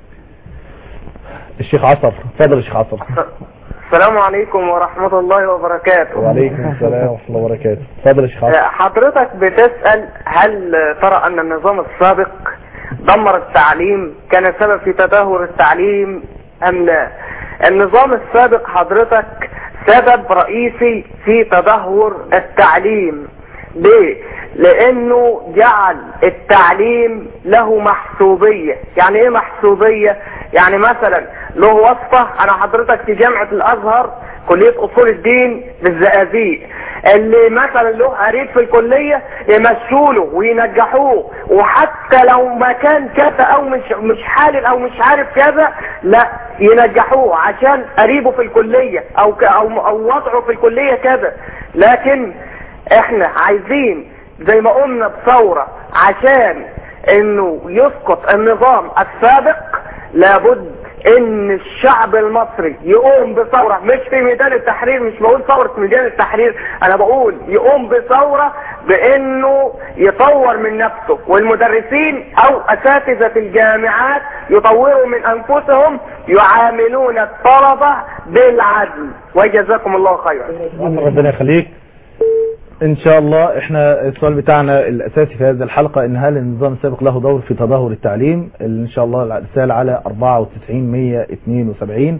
الشيخ عصر اتفضل يا شيخ عصر السلام عليكم ورحمة الله وبركاته وعليكم السلام ورحمة الله وبركاته اتفضل يا شيخ عصر حضرتك بتسأل هل ترى أن النظام السابق دمر التعليم كان سبب في تدهور التعليم أم لا النظام السابق حضرتك سبب رئيسي في تدهور التعليم ليه لانه جعل التعليم له محسوبية يعني ايه محسوبية يعني مثلا له وصفة انا حضرتك في جامعة الازهر كلية اصول الدين بالزقازيق اللي مثلا له قريب في الكلية يمشوله وينجحوه وحتى لو ما كان كذا او مش مش حالل او مش عارف كذا لا ينجحوه عشان قريبه في الكلية او ك- او او وضعه في الكلية كذا لكن احنا عايزين زي ما قلنا بثورة عشان انه يسقط النظام السابق لابد ان الشعب المصري يقوم بثورة مش في ميدان التحرير مش بقول ثورة ميدان التحرير انا بقول يقوم بثورة بانه يطور من نفسه والمدرسين او اساتذة الجامعات يطوروا من انفسهم يعاملون الطلبة بالعدل وجزاكم الله خيرا ربنا يخليك ان شاء الله احنا السؤال بتاعنا الاساسي في هذه الحلقة ان هل النظام السابق له دور في تدهور التعليم ان شاء الله الرسالة على 94172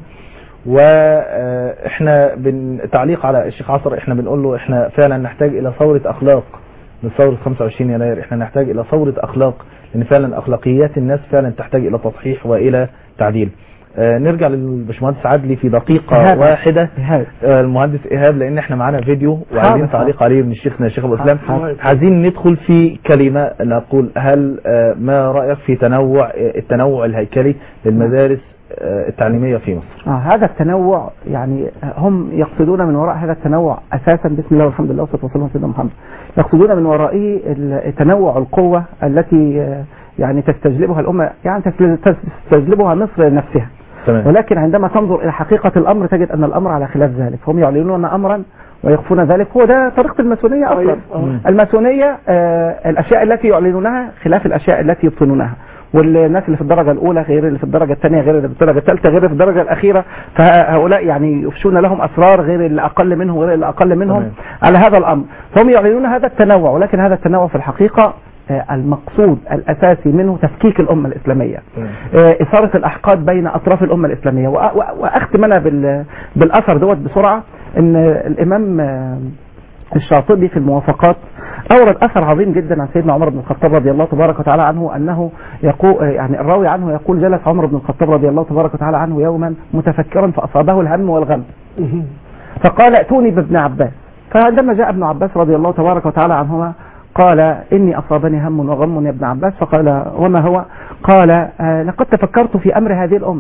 واحنا بن تعليق على الشيخ عصر احنا بنقول له احنا فعلا نحتاج الى ثورة اخلاق من ثورة 25 يناير احنا نحتاج الى ثورة اخلاق لان فعلا اخلاقيات الناس فعلا تحتاج الى تصحيح والى تعديل آه، نرجع للباشمهندس عدلي في دقيقة إيهاب. واحدة إيهاب. آه، المهندس ايهاب لان احنا معانا فيديو وعايزين حاضر. تعليق عليه من شيخنا الشيخ ابو اسلام حاضر. عايزين ندخل في كلمة نقول هل آه، ما رأيك في تنوع آه، التنوع الهيكلي للمدارس آه، التعليمية في مصر آه هذا التنوع يعني هم يقصدون من وراء هذا التنوع اساسا بسم الله والحمد لله والصلاه والسلام على سيدنا محمد يقصدون من ورائه ال- تنوع القوه التي آه، يعني تستجلبها الامه يعني تستجل- تستجلبها مصر نفسها تمام ولكن عندما تنظر الى حقيقه الامر تجد ان الامر على خلاف ذلك هم يعلنون امرا ويخفون ذلك هو ده طريقه الماسونيه اصلا مم. الماسونيه آه، الاشياء التي يعلنونها خلاف الاشياء التي يبطنونها والناس اللي في الدرجة الأولى غير اللي في الدرجة الثانية غير اللي في الدرجة الثالثة غير اللي في الدرجة الأخيرة فهؤلاء يعني يفشون لهم أسرار غير اللي أقل منهم غير اللي أقل منهم تمام. على هذا الأمر فهم يعلنون هذا التنوع ولكن هذا التنوع في الحقيقة آه، المقصود الأساسي منه تفكيك الأمة الإسلامية تمام. آه، إثارة الأحقاد بين أطراف الأمة الإسلامية وأ- وأ- وأختم أنا بال- بالأثر دوت بسرعة أن الإمام آه، الشاطبي في الموافقات أورد أثر عظيم جدا عن سيدنا عمر بن الخطاب رضي الله تبارك وتعالى عنه أنه يقول يعني الراوي عنه يقول جلس عمر بن الخطاب رضي الله تبارك وتعالى عنه يوما متفكرا فأصابه الهم والغم فقال ائتوني بابن عباس فعندما جاء ابن عباس رضي الله تبارك وتعالى عنهما قال إني أصابني هم وغم يا ابن عباس فقال وما هو قال آه، لقد تفكرت في أمر هذه الأمة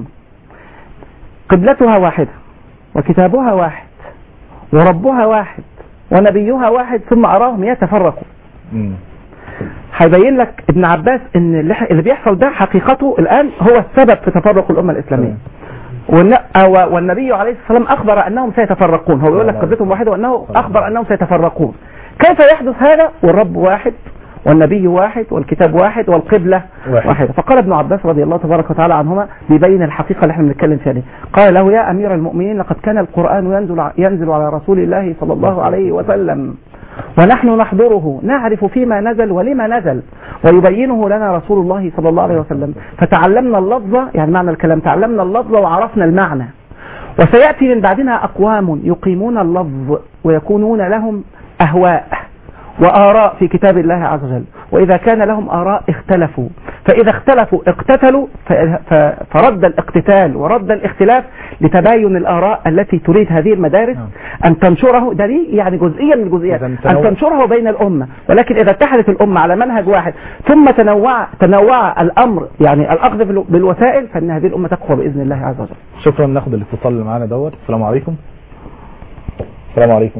قبلتها واحدة وكتابها واحد وربها واحد ونبيها واحد ثم أراهم يتفرقوا مم. هيبين لك ابن عباس ان اللي اللي بيحصل ده حقيقته الان هو السبب في تفرق الامه الاسلاميه والن- أو- والنبي عليه الصلاه والسلام اخبر انهم سيتفرقون هو يقول لك قبلتهم واحده وانه اخبر انهم سيتفرقون كيف يحدث هذا والرب واحد والنبي واحد والكتاب واحد والقبلة واحد. واحدة فقال ابن عباس رضي الله تبارك وتعالى عنهما بيبين الحقيقة اللي احنا بنتكلم فيها دي قال له يا أمير المؤمنين لقد كان القرآن ينزل, ينزل على رسول الله صلى الله عليه وسلم ونحن نحضره نعرف فيما نزل ولما نزل ويبينه لنا رسول الله صلى الله عليه وسلم فتعلمنا اللفظ يعني معنى الكلام تعلمنا اللفظ وعرفنا المعنى وسيأتي من بعدنا أقوام يقيمون اللفظ ويكونون لهم أهواء وآراء في كتاب الله عز وجل وإذا كان لهم آراء اختلفوا فإذا اختلفوا اقتتلوا ف- ف- فرد الاقتتال ورد الاختلاف لتباين الآراء التي تريد هذه المدارس نعم. أن تنشره ده دي يعني جزئية من الجزئيات إذا أن تنوع. تنشره بين الأمة ولكن إذا اتحدت الأمة على منهج واحد ثم تنوع تنوع الأمر يعني الأخذ بالو- بالوسائل فإن هذه الأمة تقوى بإذن الله عز وجل شكرا ناخد الاتصال اللي معانا دوت السلام عليكم السلام عليكم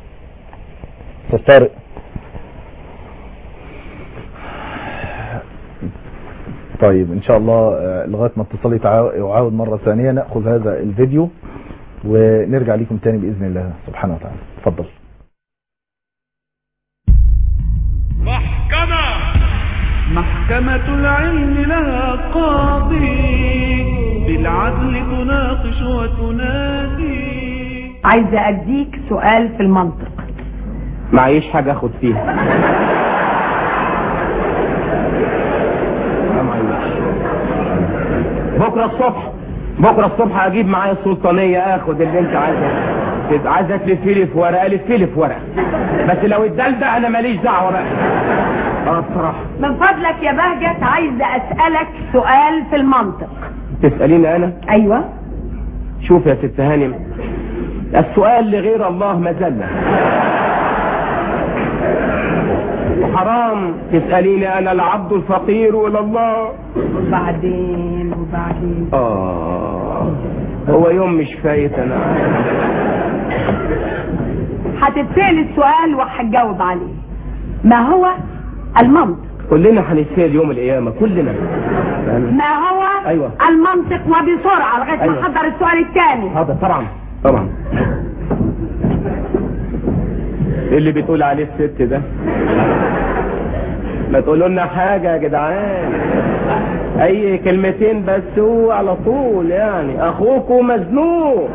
استاذ طارق طيب ان شاء الله آه، لغايه ما اتصال يتعا- يعاود مره ثانيه ناخذ هذا الفيديو ونرجع لكم تاني باذن الله سبحانه وتعالى اتفضل محكمة العلم لها قاضي بالعدل تناقش وتنادي عايزة أديك سؤال في المنطق معيش حاجة اخد فيها لا معيش. بكرة الصبح بكرة الصبح اجيب معايا السلطانية اخد اللي انت عايزه تبقى عايزة تلفي لي في ورقة لفي لي في ورقة بس لو اتدل ده انا ماليش دعوة بقى اه بصراحة من فضلك يا بهجت عايزة أسألك سؤال في المنطق تسأليني انا أيوة شوف يا ست هانم السؤال لغير الله مذلة وحرام تسأليني أنا العبد الفقير إلى الله وبعدين وبعدين آه هو يوم مش فايت أنا عارف. هتتسأل السؤال وهتجاوب عليه ما هو المنطق كلنا هنتسال يوم القيامه كلنا ما هو أيوة. المنطق وبسرعة لغاية ما أيوة. احضر السؤال الثاني هذا طبعا طبعا إيه اللي بتقول عليه الست ده ما تقولوا لنا حاجة يا جدعان اي كلمتين بس هو على طول يعني اخوكم مزنوق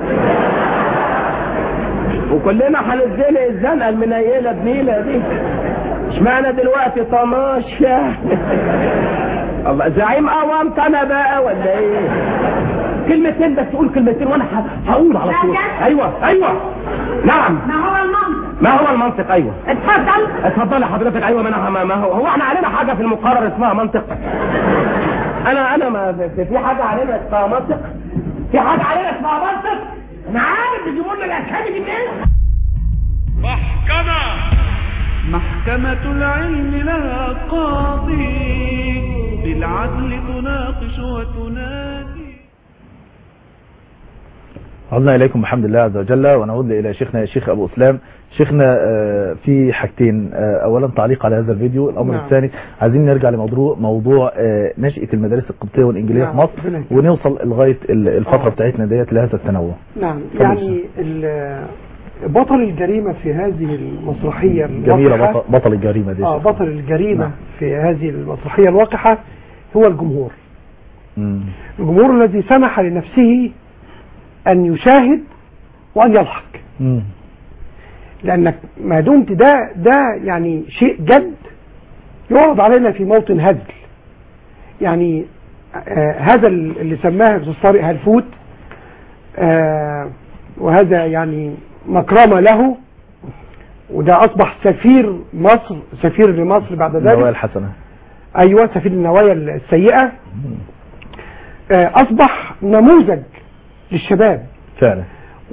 وكلنا هنتزنق الزنقه المنيله بنيله دي اشمعنى دلوقتي طناشه الله زعيم قوامت انا بقى ولا ايه كلمتين بس قول كلمتين وانا ه- هقول على طول لا، ايوه ايوه نعم ما هو المنطق ما هو المنطق ايوه اتفضل اتفضلي حضرتك ايوه ما انا ما ما هو هو احنا علينا حاجه في المقرر اسمها منطق انا انا ما في, في حاجه علينا اسمها منطق في حاجه علينا اسمها منطق انا عارف بيجيبوا لنا الاسامي دي منين محكمة العلم لها قاضي بالعدل تناقش وتنادي عدنا إليكم بحمد الله عز وجل ونعود إلى شيخنا الشيخ أبو إسلام شيخنا آه، في حاجتين آه، أولا تعليق على هذا الفيديو الأمر نعم. الثاني عايزين نرجع لموضوع موضوع آه، نشأة المدارس القبطية والإنجيلية نعم، في مصر ربنا يكرمك. ونوصل لغاية ال- الفترة آه. بتاعتنا ديت لهذا التنوع نعم اتفضل يعني ال- بطل الجريمة في هذه المسرحية جميلة الواقحة- بطل, بطل الجريمة دي آه بطل الجريمة نعم. في هذه المسرحية الواقحة هو الجمهور مم. الجمهور الذي سمح لنفسه أن يشاهد وأن يضحك مم. لأنك ما دمت ده ده يعني شيء جد يعرض علينا في موطن هزل يعني آه هذا اللي سماه أستاذ طارق هلفوت آه وهذا يعني مكرمة له وده أصبح سفير مصر سفير لمصر بعد النوايا ذلك الحسنة أيوة سفير النوايا السيئة آه أصبح نموذج للشباب فعلا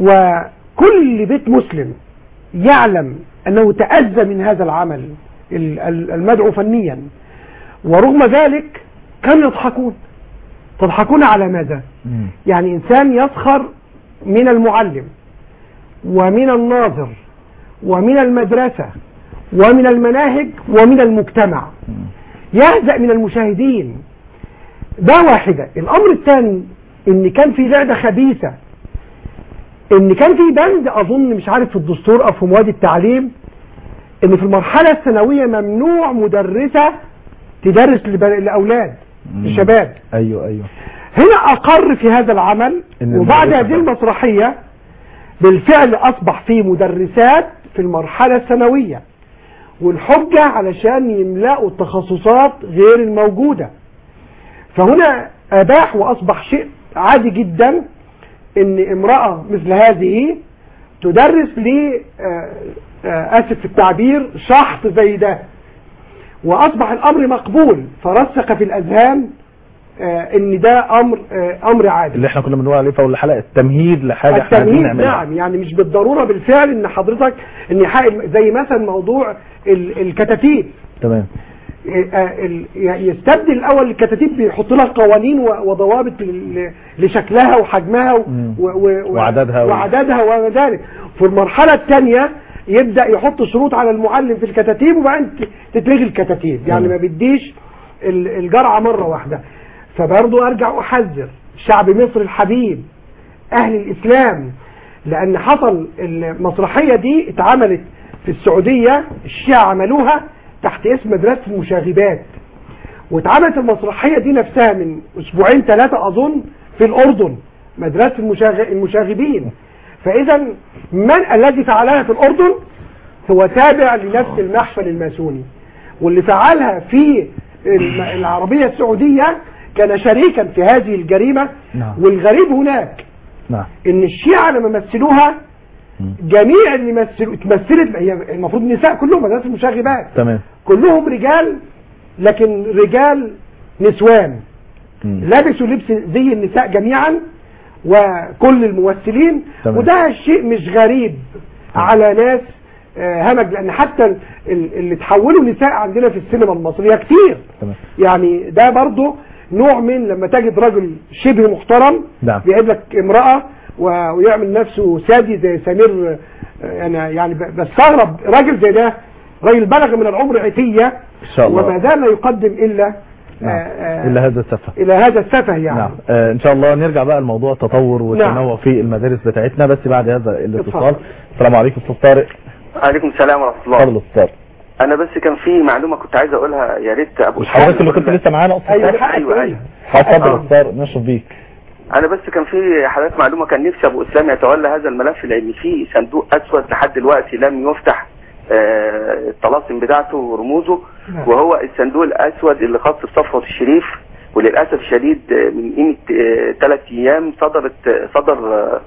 وكل بيت مسلم يعلم أنه تأذى من هذا العمل ال- ال- المدعو فنيا ورغم ذلك كانوا يضحكون تضحكون على ماذا مم. يعني إنسان يسخر من المعلم ومن الناظر ومن المدرسة ومن المناهج ومن المجتمع يهزأ من المشاهدين ده واحدة الأمر الثاني إن كان في لعبة خبيثة إن كان في بند أظن مش عارف في الدستور أو في مواد التعليم إن في المرحلة الثانوية ممنوع مدرسة تدرس لب- لأولاد لشباب أيوه أيوه هنا أقر في هذا العمل إن وبعد المدرسة هذه المسرحية بالفعل أصبح في مدرسات في المرحلة الثانوية والحجة علشان يملأوا التخصصات غير الموجودة فهنا أباح وأصبح شيء عادي جدا إن امرأة مثل هذه تدرس ل آه، آه، آسف في التعبير شحط زي ده وأصبح الأمر مقبول فرسخ في الأذهان آه، إن ده أمر آه، أمر عادي اللي احنا كنا بنقول عليه في أول الحلقة التمهيد لحاجة احنا عايزين التمهيد نعملها نعم يعني مش بالضرورة بالفعل ان حضرتك ان يحقق- زي مثلا موضوع ال- الكتاتيب تمام إيه، آه، ال- ي- يستبدل الاول الكتاتيب بيحط لها قوانين و- وضوابط ل- لشكلها وحجمها و- مم. و- و- وعددها و- وعددها وما ذلك في المرحلة الثانية يبدأ يحط شروط على المعلم في الكتاتيب وبعدين ت- تتلغي الكتاتيب يعني مم. ما بديش ال- الجرعة مرة واحدة فبرضو ارجع احذر شعب مصر الحبيب اهل الاسلام لان حصل المسرحية دي اتعملت في السعودية الشيعة عملوها تحت اسم مدرسة المشاغبات واتعملت المسرحية دي نفسها من اسبوعين ثلاثة اظن في الاردن مدرسة المشاغ... المشاغبين فاذا من الذي فعلها في الاردن هو تابع لنفس المحفل الماسوني واللي فعلها في الم- العربية السعودية كان شريكا في هذه الجريمة نعم. والغريب هناك نعم ان الشيعة لما مثلوها جميع اللي مثلوا اتمثلت هي المفروض نساء كلهم مدرسة المشاغبات تمام كلهم رجال لكن رجال نسوان مم. لبسوا لبس زي النساء جميعا وكل الممثلين تمام. وده شيء مش غريب على ناس آه، همج لان حتى ال- ال- اللي تحولوا نساء عندنا في السينما المصرية كتير تمام يعني ده برضو نوع من لما تجد رجل شبه محترم نعم. يجيب لك امرأة و- ويعمل نفسه سادي زي سمير انا يعني ب- بستغرب راجل زي ده راجل بلغ من العمر عتيه ان شاء الله وما زال لا يقدم الا نعم. آه، آه، الا هذا السفه الى هذا السفه يعني نعم آه ان شاء الله نرجع بقى لموضوع التطور والتنوع في المدارس بتاعتنا بس بعد هذا الاتصال اتفضل. السلام عليكم استاذ طارق عليكم السلام ورحمه الله اتفضل استاذ طارق انا بس كان في معلومه كنت عايز اقولها يا ريت ابو مش حضرتك اللي يقول كنت لك. لسه معانا استاذ ايوه طارق حقك أيوة، تقولها. اتفضل آه. استاذ طارق نشرب بيك انا بس كان في حضرتك معلومه كان نفسي ابو اسلام يتولى هذا الملف لان في صندوق اسود لحد دلوقتي لم يفتح آه، الطلاسم بتاعته ورموزه نعم. وهو الصندوق الاسود اللي خاص بصفوه الشريف وللاسف الشديد آه، من قيمه ثلاث ايام صدرت آه، صدر آه،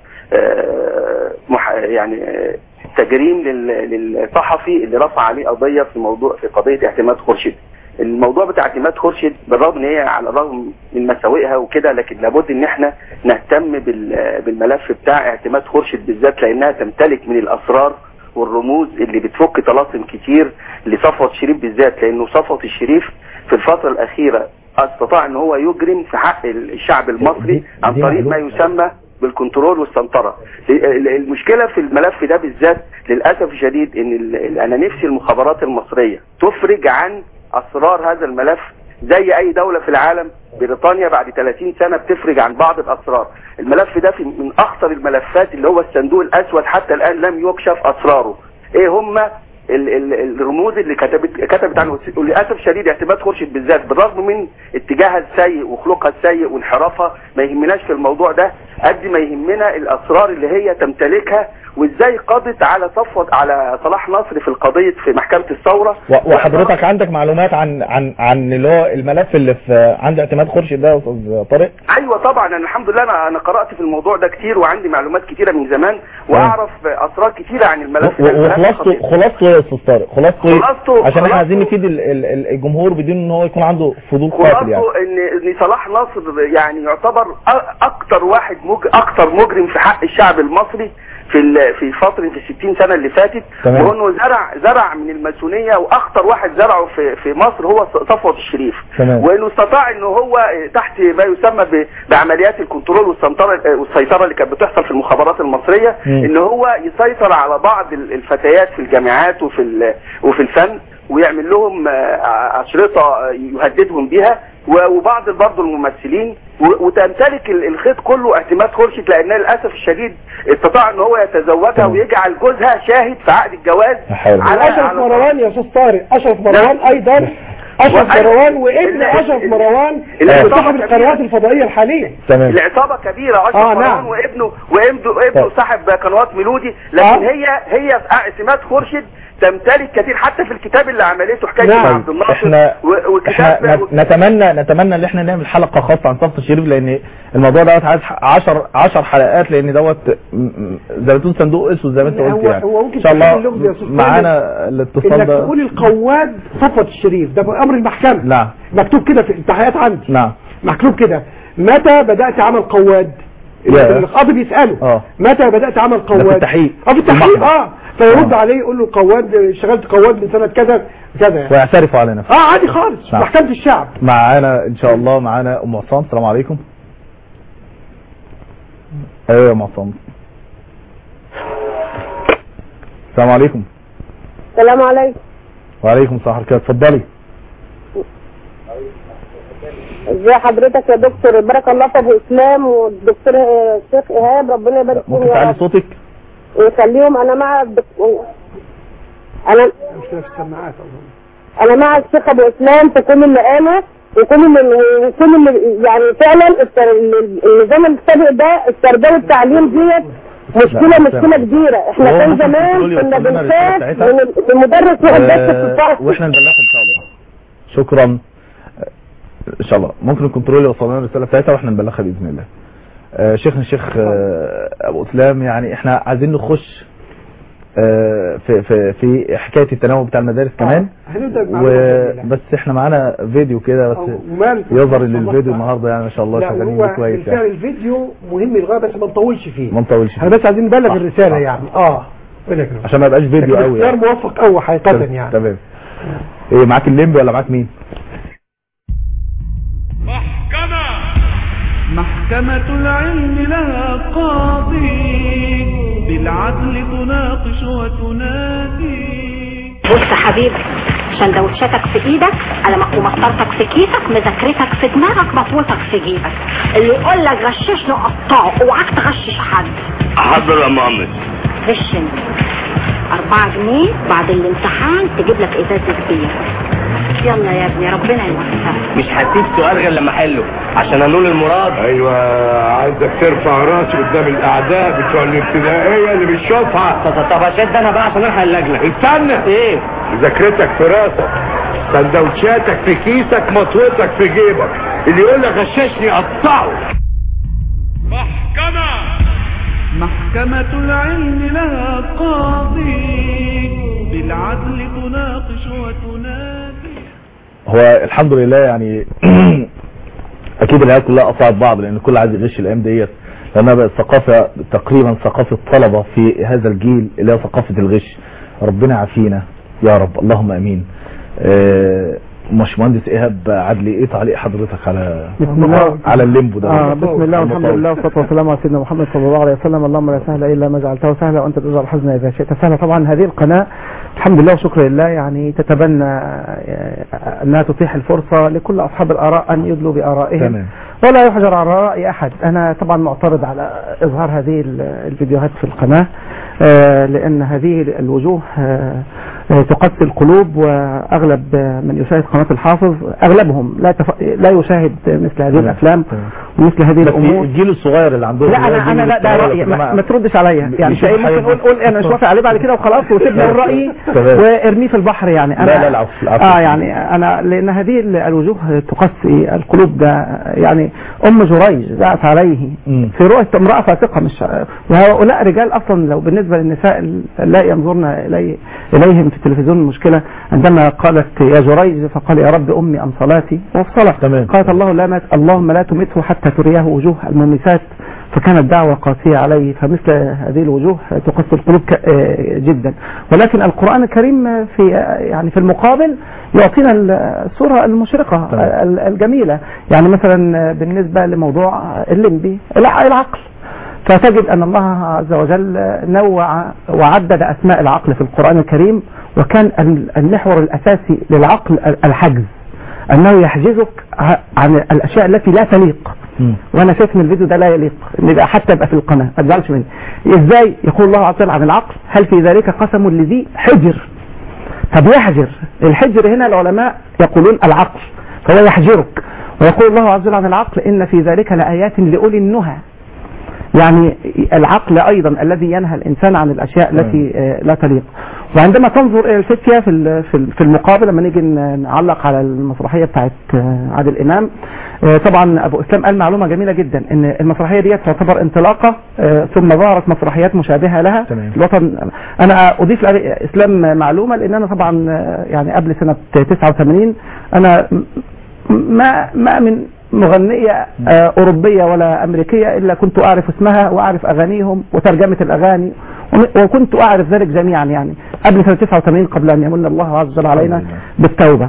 آه، مح- يعني آه، تجريم لل- للصحفي اللي رفع عليه قضيه في موضوع في قضيه اعتماد خورشيد الموضوع بتاع اعتماد خورشيد بالرغم ان هي على الرغم من مساوئها وكده لكن لابد ان احنا نهتم بال- بالملف بتاع اعتماد خورشيد بالذات لانها تمتلك من الاسرار والرموز اللي بتفك طلاسم كتير لصفوة الشريف بالذات لانه صفوة الشريف في الفترة الاخيرة استطاع ان هو يجرم في حق الشعب المصري دي- عن دي طريق ما معلومة. يسمى بالكنترول والسنطرة ال- المشكلة في الملف ده بالذات للأسف الشديد ان ال- ال- انا نفسي المخابرات المصرية تفرج عن اسرار هذا الملف زي اي دولة في العالم بريطانيا بعد 30 سنة بتفرج عن بعض الاسرار الملف ده في من اخطر الملفات اللي هو الصندوق الاسود حتى الان لم يكشف اسراره ايه هم ال- ال- الرموز اللي كتبت كتبت عنه وللاسف الشديد اعتماد خورشيد بالذات بالرغم من اتجاهها السيء وخلقها السيء وانحرافها ما يهمناش في الموضوع ده قد ما يهمنا الاسرار اللي هي تمتلكها وازاي قضت على صفوه على صلاح نصر في القضيه في محكمه الثوره و- وحضرتك عندك معلومات عن عن عن اللي هو الملف اللي في عند اعتماد خورشيد ده يا استاذ طارق ايوه طبعا انا الحمد لله انا انا قرات في الموضوع ده كتير وعندي معلومات كتيره من زمان واعرف اسرار كتيره عن الملف و- ده الملف وخلاصته خطير. خلاصته يا استاذ طارق خلاصته إيه؟ خلاصته- عشان احنا عايزين خلاصته- نفيد ال- ال- ال- الجمهور بدون ان هو يكون عنده فضول قاتل يعني خلاصته ان ان صلاح نصر يعني يعتبر أ- اكتر واحد مج... اكتر مجرم في حق الشعب المصري في ال... في فتره ال 60 سنه اللي فاتت تمام. وانه زرع زرع من الماسونيه واخطر واحد زرعه في في مصر هو ص- صفوت الشريف تمام. وانه استطاع ان هو تحت ما يسمى ب... بعمليات الكنترول والسيطره والسيطره اللي كانت بتحصل في المخابرات المصريه مم. ان هو يسيطر على بعض ال- الفتيات في الجامعات وفي ال... وفي الفن ويعمل لهم آه، أشرطة آه، يهددهم بيها و- وبعض برضه الممثلين و- وتمتلك ال- الخيط كله اعتماد خورشيد لأنها للأسف الشديد استطاع ان هو يتزوجها تمام. ويجعل جوزها شاهد في عقد الجواز لا حول ولا على اشرف على- مروان يا استاذ طارق اشرف مروان نعم. ايضا اشرف وأيضا- مروان وابن ال- اشرف ال- مروان العصابة صاحب كبيرة. القنوات الفضائيه الحاليه تمام العصابة كبيرة أشرف آه، مروان نعم. وابنه وابنه ابنه طيب. صاحب قنوات ميلودي لكن آه. هي هي في اعتماد خورشيد تمتلك كتير حتى في الكتاب اللي عملته حكايه نعم. مع عبد الناصر احنا و- احنا وكتاب نت- نتمنى نتمنى ان احنا نعمل حلقه خاصه عن صفة الشريف لان الموضوع دوت عايز 10 10 حلقات لان دوت م- م- زي ما تقول صندوق اسود زي ما انت هو- قلت يعني هو ممكن ان شاء تكون الله اللغز يا أستاذ م- معانا الاتصال انك ده تقول القواد صفوة الشريف ده امر المحكمة نعم مكتوب كده في التحقيقات عندي نعم مكتوب كده متى بدأت عمل قواد يا. القاضي بيسأله اه متى بدأت عمل قواد ده في التحقيق اه في التحقيق المحضر. اه فيرد آه. عليه يقول له قواد اشتغلت قواد من سنة كذا كذا يعني. ويعترفوا على نفسه اه عادي خالص نعم. محكمة الشعب معانا ان شاء الله معانا ام عصام السلام عليكم ايوه يا ام عصام السلام عليكم السلام عليكم وعليكم السلام ورحمه الله اتفضلي ازي حضرتك يا دكتور بارك الله في ابو اسلام والدكتور آه، الشيخ ايهاب ربنا يبارك فيهم ممكن يا تعلي رب صوتك ويخليهم انا مع الدكتور انا مشكلة في السماعات أظن انا مع الشيخ ابو اسلام في كل اللي قاله وكل اللي وكل اللي يعني فعلا التر- النظام السابق ده التربيه والتعليم ديت مشكله لا، مشكله سامع. كبيره احنا وهو كان ممكن زمان تقولي كنا وصل لنا بنخاف الرسالة بتاعتها؟ من ال- المدرس واحد بس في آه، الفصل واحنا نبلغها ان شاء الله شكرا ان شاء الله ممكن الكنترول يوصل لنا الرساله بتاعتها واحنا نبلغها باذن الله آه، شيخنا الشيخ آه، ابو اسلام يعني احنا عايزين نخش آه، في في في حكايه التنوع بتاع المدارس كمان هنبدأ بمعلومة جميلة. وبس احنا معانا فيديو كده بس ومال يظهر ان الفيديو النهارده يعني ما شاء الله لا شغالين هو بيه كويس بالفعل يعني الفيديو مهم للغايه بس ما نطولش فيه ما نطولش احنا فيه. بس عايزين نبلغ صح، الرسالة صح. يعني اه ربنا يكرمك. عشان ما يبقاش فيديو لكن قوي اختيار يعني موفق قوي حقيقة يعني تمام ايه معاك الليمبي ولا معاك مين؟ محكمة العلم لها قاضي بالعدل تناقش تناقش وتنادي بص حبيبي سندوتشاتك في ايدك قلمك ومسطرتك في كيسك مذاكرتك في دماغك مطوتك في جيبك اللي يقول لك غششني قطعه اوعاك تغشش حد حاضر يا مامي غش انت أربعة جنيه بعد الامتحان تجيب لك ازازة كبير يلا يا ابني ربنا يوفقك مش هسيب سؤال غير لما احله عشان انول المراد ايوه عايزك ترفع راسي قدام الاعداء بتوع الابتدائيه اللي بتشوفها طب طب اشد انا بقى عشان الحق اللجنه استنى ايه مذاكرتك في راسك سندوتشاتك في كيسك مطوتك في جيبك اللي يقول لك غششني قطعه محكمة العلم لها قاضي بالعدل تناقش وتنادي هو الحمد لله يعني اكيد العيال كلها اصعب بعض لان كل عايز يغش الايام ديت لانها بقت ثقافه تقريبا ثقافه طلبه في هذا الجيل اللي هي ثقافه الغش ربنا يعافينا يا رب اللهم امين آه، مش مهندس ايهاب عدلي ايه تعليق حضرتك على بسم الله على الليمبو ده آه بسم الله والحمد المطاوي. لله والصلاه والسلام على سيدنا محمد صلى الله عليه وسلم اللهم لا سهل الا ما جعلته سهلا وانت تجعل الحزن اذا شئت سهلا طبعا هذه القناه الحمد لله وشكر لله يعني تتبنى آه، انها تتيح الفرصه لكل اصحاب الاراء ان يدلوا بارائهم تمام ولا يحجر على رأي أحد أنا طبعا معترض على إظهار هذه ال- الفيديوهات في القناة آه، لأن هذه الوجوه آه، آه، تقسي القلوب وأغلب آه، من يشاهد قناة الحافظ أغلبهم لا تف... لا يشاهد مثل هذه تمام. الأفلام تمام. ومثل هذه بس الأمور الجيل الصغير اللي عندهم لا انا انا لا ده رايي ما, ما تردش عليا يعني يشوف انت إيه ممكن حاجة. قول قول انا مش موافق عليه بعد كده وخلاص وسيبني اقول رايي تمام. وارميه في البحر يعني انا لا لا العفو العفو اه يعني انا لان هذه ال- الوجوه تقسي القلوب ده يعني ام جريج دعت عليه مم. في رؤيه امراه فاسقه مش وهؤلاء رجال اصلا لو بالنسبه للنساء لا ينظرن الي اليهم في التلفزيون المشكله عندما قالت يا جريج فقال يا رب امي ام صلاتي وفي صلاه تمام. قالت الله لا مات اللهم لا تمته حتى تريه وجوه المميسات فكانت دعوة قاسية عليه فمثل هذه الوجوه تقسي القلوب ك- آه، جدا ولكن القرآن الكريم في يعني في المقابل يعطينا الصورة المشرقة تمام. ال- الجميلة يعني مثلا بالنسبة لموضوع الليمبي الع- العقل فتجد أن الله عز وجل نوع وعدد أسماء العقل في القرآن الكريم وكان ال- المحور الأساسي للعقل الحجز أنه يحجزك ع- عن الأشياء التي لا تليق مم. وانا شايف ان الفيديو ده لا يليق ان يبقى حتى يبقى في القناه ما تزعلش مني ازاي يقول الله عز وجل عن العقل هل في ذلك قسم لذي حجر طب يحجر الحجر هنا العلماء يقولون العقل فهو يحجرك ويقول الله عز وجل عن العقل ان في ذلك لايات لاولي النهى يعني العقل ايضا الذي ينهى الانسان عن الاشياء التي آه، لا تليق وعندما تنظر الى الفتيه في ال- في ال- في المقابل لما نيجي ن- نعلق على المسرحيه بتاعت آه، عادل امام آه، طبعا ابو اسلام قال معلومه جميله جدا ان المسرحيه دي تعتبر انطلاقه آه، ثم ظهرت مسرحيات مشابهه لها تمام. الوطن انا اضيف لاسلام معلومه لان انا طبعا آه، يعني قبل سنه 89 انا م- ما ما من مغنية آه، أوروبية ولا أمريكية إلا كنت أعرف اسمها وأعرف أغانيهم وترجمة الأغاني وم- وكنت أعرف ذلك جميعا يعني قبل سنة 89 قبل أن يمن الله عز وجل علينا بالتوبة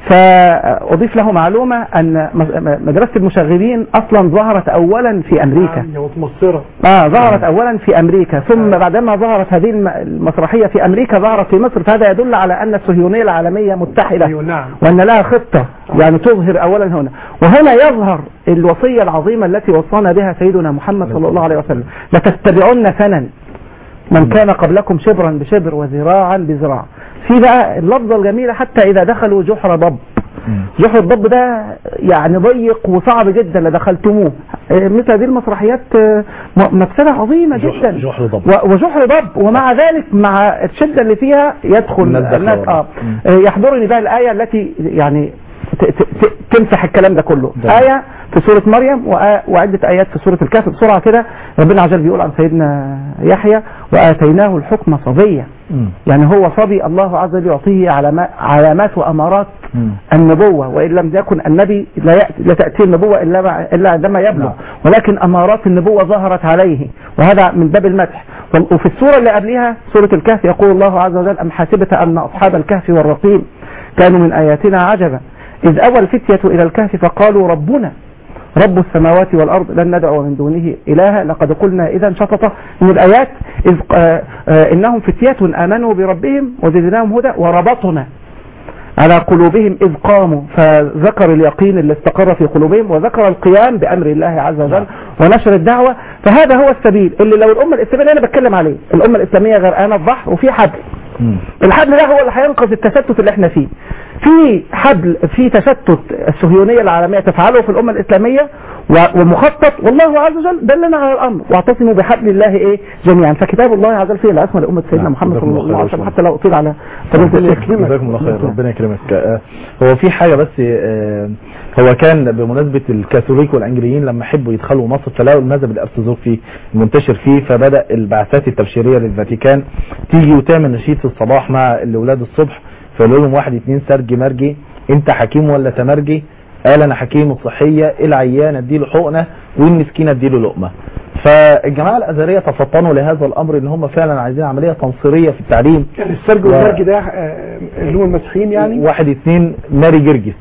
فأضيف له معلومة أن م- م- مدرسة المشغبين أصلا ظهرت أولا في أمريكا ومتمصرة آه ظهرت أولا في أمريكا ثم بعدما ظهرت هذه الم- المسرحية في أمريكا ظهرت في مصر فهذا يدل على أن الصهيونية العالمية متحدة أيوة نعم وأن لها خطة يعني تظهر أولا هنا وهنا يظهر الوصية العظيمة التي وصانا بها سيدنا محمد صلى الله عليه وسلم لتتبعن سنن من كان قبلكم شبرا بشبر وذراعا بذراع في بقى اللفظة الجميلة حتى إذا دخلوا جحر ضب مم. جحر الضب ده يعني ضيق وصعب جدا لدخلتموه آه، مثل هذه المسرحيات آه، م- مفسدة عظيمة جح- جدا جحر ضب. و- وجحر ضب ومع ذلك مع الشدة اللي فيها يدخل الناس داخلة الناس ورا. اه مم. آه، يحضرني بقى الآية التي يعني ت- ت- ت- تمسح الكلام ده كله ده. آية في سورة مريم وآ- وعدة آيات في سورة الكهف بسرعة كده ربنا عز وجل بيقول عن سيدنا يحيى وآتيناه الحكم صبيا مم. يعني هو صبي الله عز وجل يعطيه علامات, علامات وأمارات مم. النبوة وإن لم يكن النبي لا, يأتي لا تأتي النبوة إلا, مع إلا عندما يبلغ نعم. ولكن أمارات النبوة ظهرت عليه وهذا من باب المدح وال- وفي السورة اللي قبلها سورة الكهف يقول الله عز وجل أم حسبت أن أصحاب الكهف والرقيم كانوا من آياتنا عجبا إذ أوى الفتية إلى الكهف فقالوا ربنا رب السماوات والأرض لن ندعو من دونه إلها لقد قلنا إذا شططة من الآيات إذ آه آه إنهم فتية آمنوا بربهم وزدناهم هدى وربطنا على قلوبهم إذ قاموا فذكر اليقين اللي استقر في قلوبهم وذكر القيام بأمر الله عز وجل ونشر الدعوة فهذا هو السبيل اللي لو الأمة الإسلامية اللي أنا بتكلم عليه الأمة الإسلامية غرقانة في بحر وفي حبل الحبل ده هو اللي هينقذ التشتت اللي احنا فيه في حبل في تشتت الصهيونية العالمية تفعله في الأمة الإسلامية و- ومخطط والله عز وجل دلنا على الأمر واعتصموا بحبل الله إيه جميعا فكتاب الله عز وجل فيه العصمة لأمة سيدنا محمد جزاكم صلى الله الله عليه خير. وسلم حتى لو أطيل على فضيلة الشيخ جزاكم الله خير ربنا يكرمك آه، هو في حاجة بس آه، هو كان بمناسبة الكاثوليك والانجليين لما حبوا يدخلوا مصر فلقوا المذهب الارثوذكسي منتشر فيه فبدأ البعثات التبشيرية للفاتيكان تيجي وتعمل نشيد في الصباح مع الاولاد الصبح فيقولوا لهم واحد اتنين سرجي مرجي انت حكيم ولا تمرجي قال انا حكيم الصحية العيان اديله حقنة والمسكين اديله لقمة فالجماعة الازهرية تفطنوا لهذا الامر ان هم فعلا عايزين عملية تنصيرية في التعليم يعني السرج و- والمرج ده آه، اللي هم المسيحيين يعني واحد اتنين ماري جرجس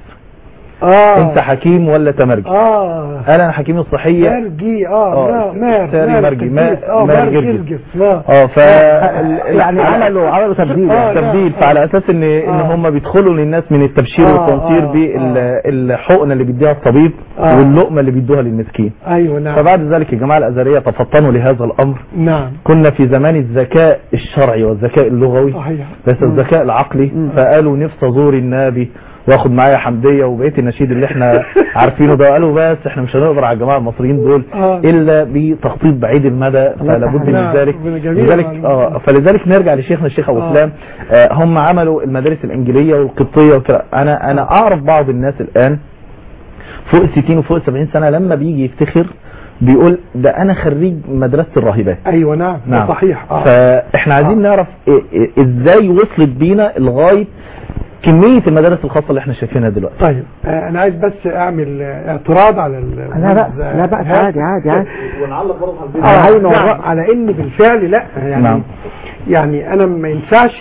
اه انت حكيم ولا تمرجي اه قال انا حكيم الصحية مرجي اه آه، ما- مار ساري مار مرجي، ما- قديس. اه مار مار جرجس. جرجس ما اه ف يعني عملوا عملوا تبديل آه، لا. تبديل فعلى اساس ان ان آه. هم بيدخلوا للناس من التبشير آه، والتنصير آه، بالحقنه اللي بيديها الطبيب آه. واللقمه اللي بيدوها للمسكين ايوه نعم فبعد ذلك الجماعه الازهريه تفطنوا لهذا الامر نعم كنا في زمان الذكاء الشرعي والذكاء اللغوي صحيح بس الذكاء العقلي فقالوا نفسي ازور النبي واخد معايا حمديه وبقيه النشيد اللي احنا عارفينه ده قالوا بس احنا مش هنقدر على الجماعه المصريين دول آه. الا بتخطيط بعيد المدى فلا بد من نعم، ذلك ربنا جميل لذلك معلومات. اه فلذلك نرجع لشيخنا الشيخ ابو آه. اسلام آه هم عملوا المدارس الانجيليه والقبطيه وكده انا انا اعرف بعض الناس الان فوق ال 60 وفوق ال 70 سنه لما بيجي يفتخر بيقول ده انا خريج مدرسه الراهبات ايوه نعم ده نعم صحيح اه فاحنا عايزين نعرف إيه- إيه- ازاي وصلت بينا لغايه كميه المدارس الخاصه اللي احنا شايفينها دلوقتي طيب آه انا عايز بس اعمل آه، اعتراض على ال- لا بأس لا بأس عادي عادي عادي ونعلق برضه على آه عين نعم والرأس. على ان بالفعل لا يعني نعم. يعني انا ما ينفعش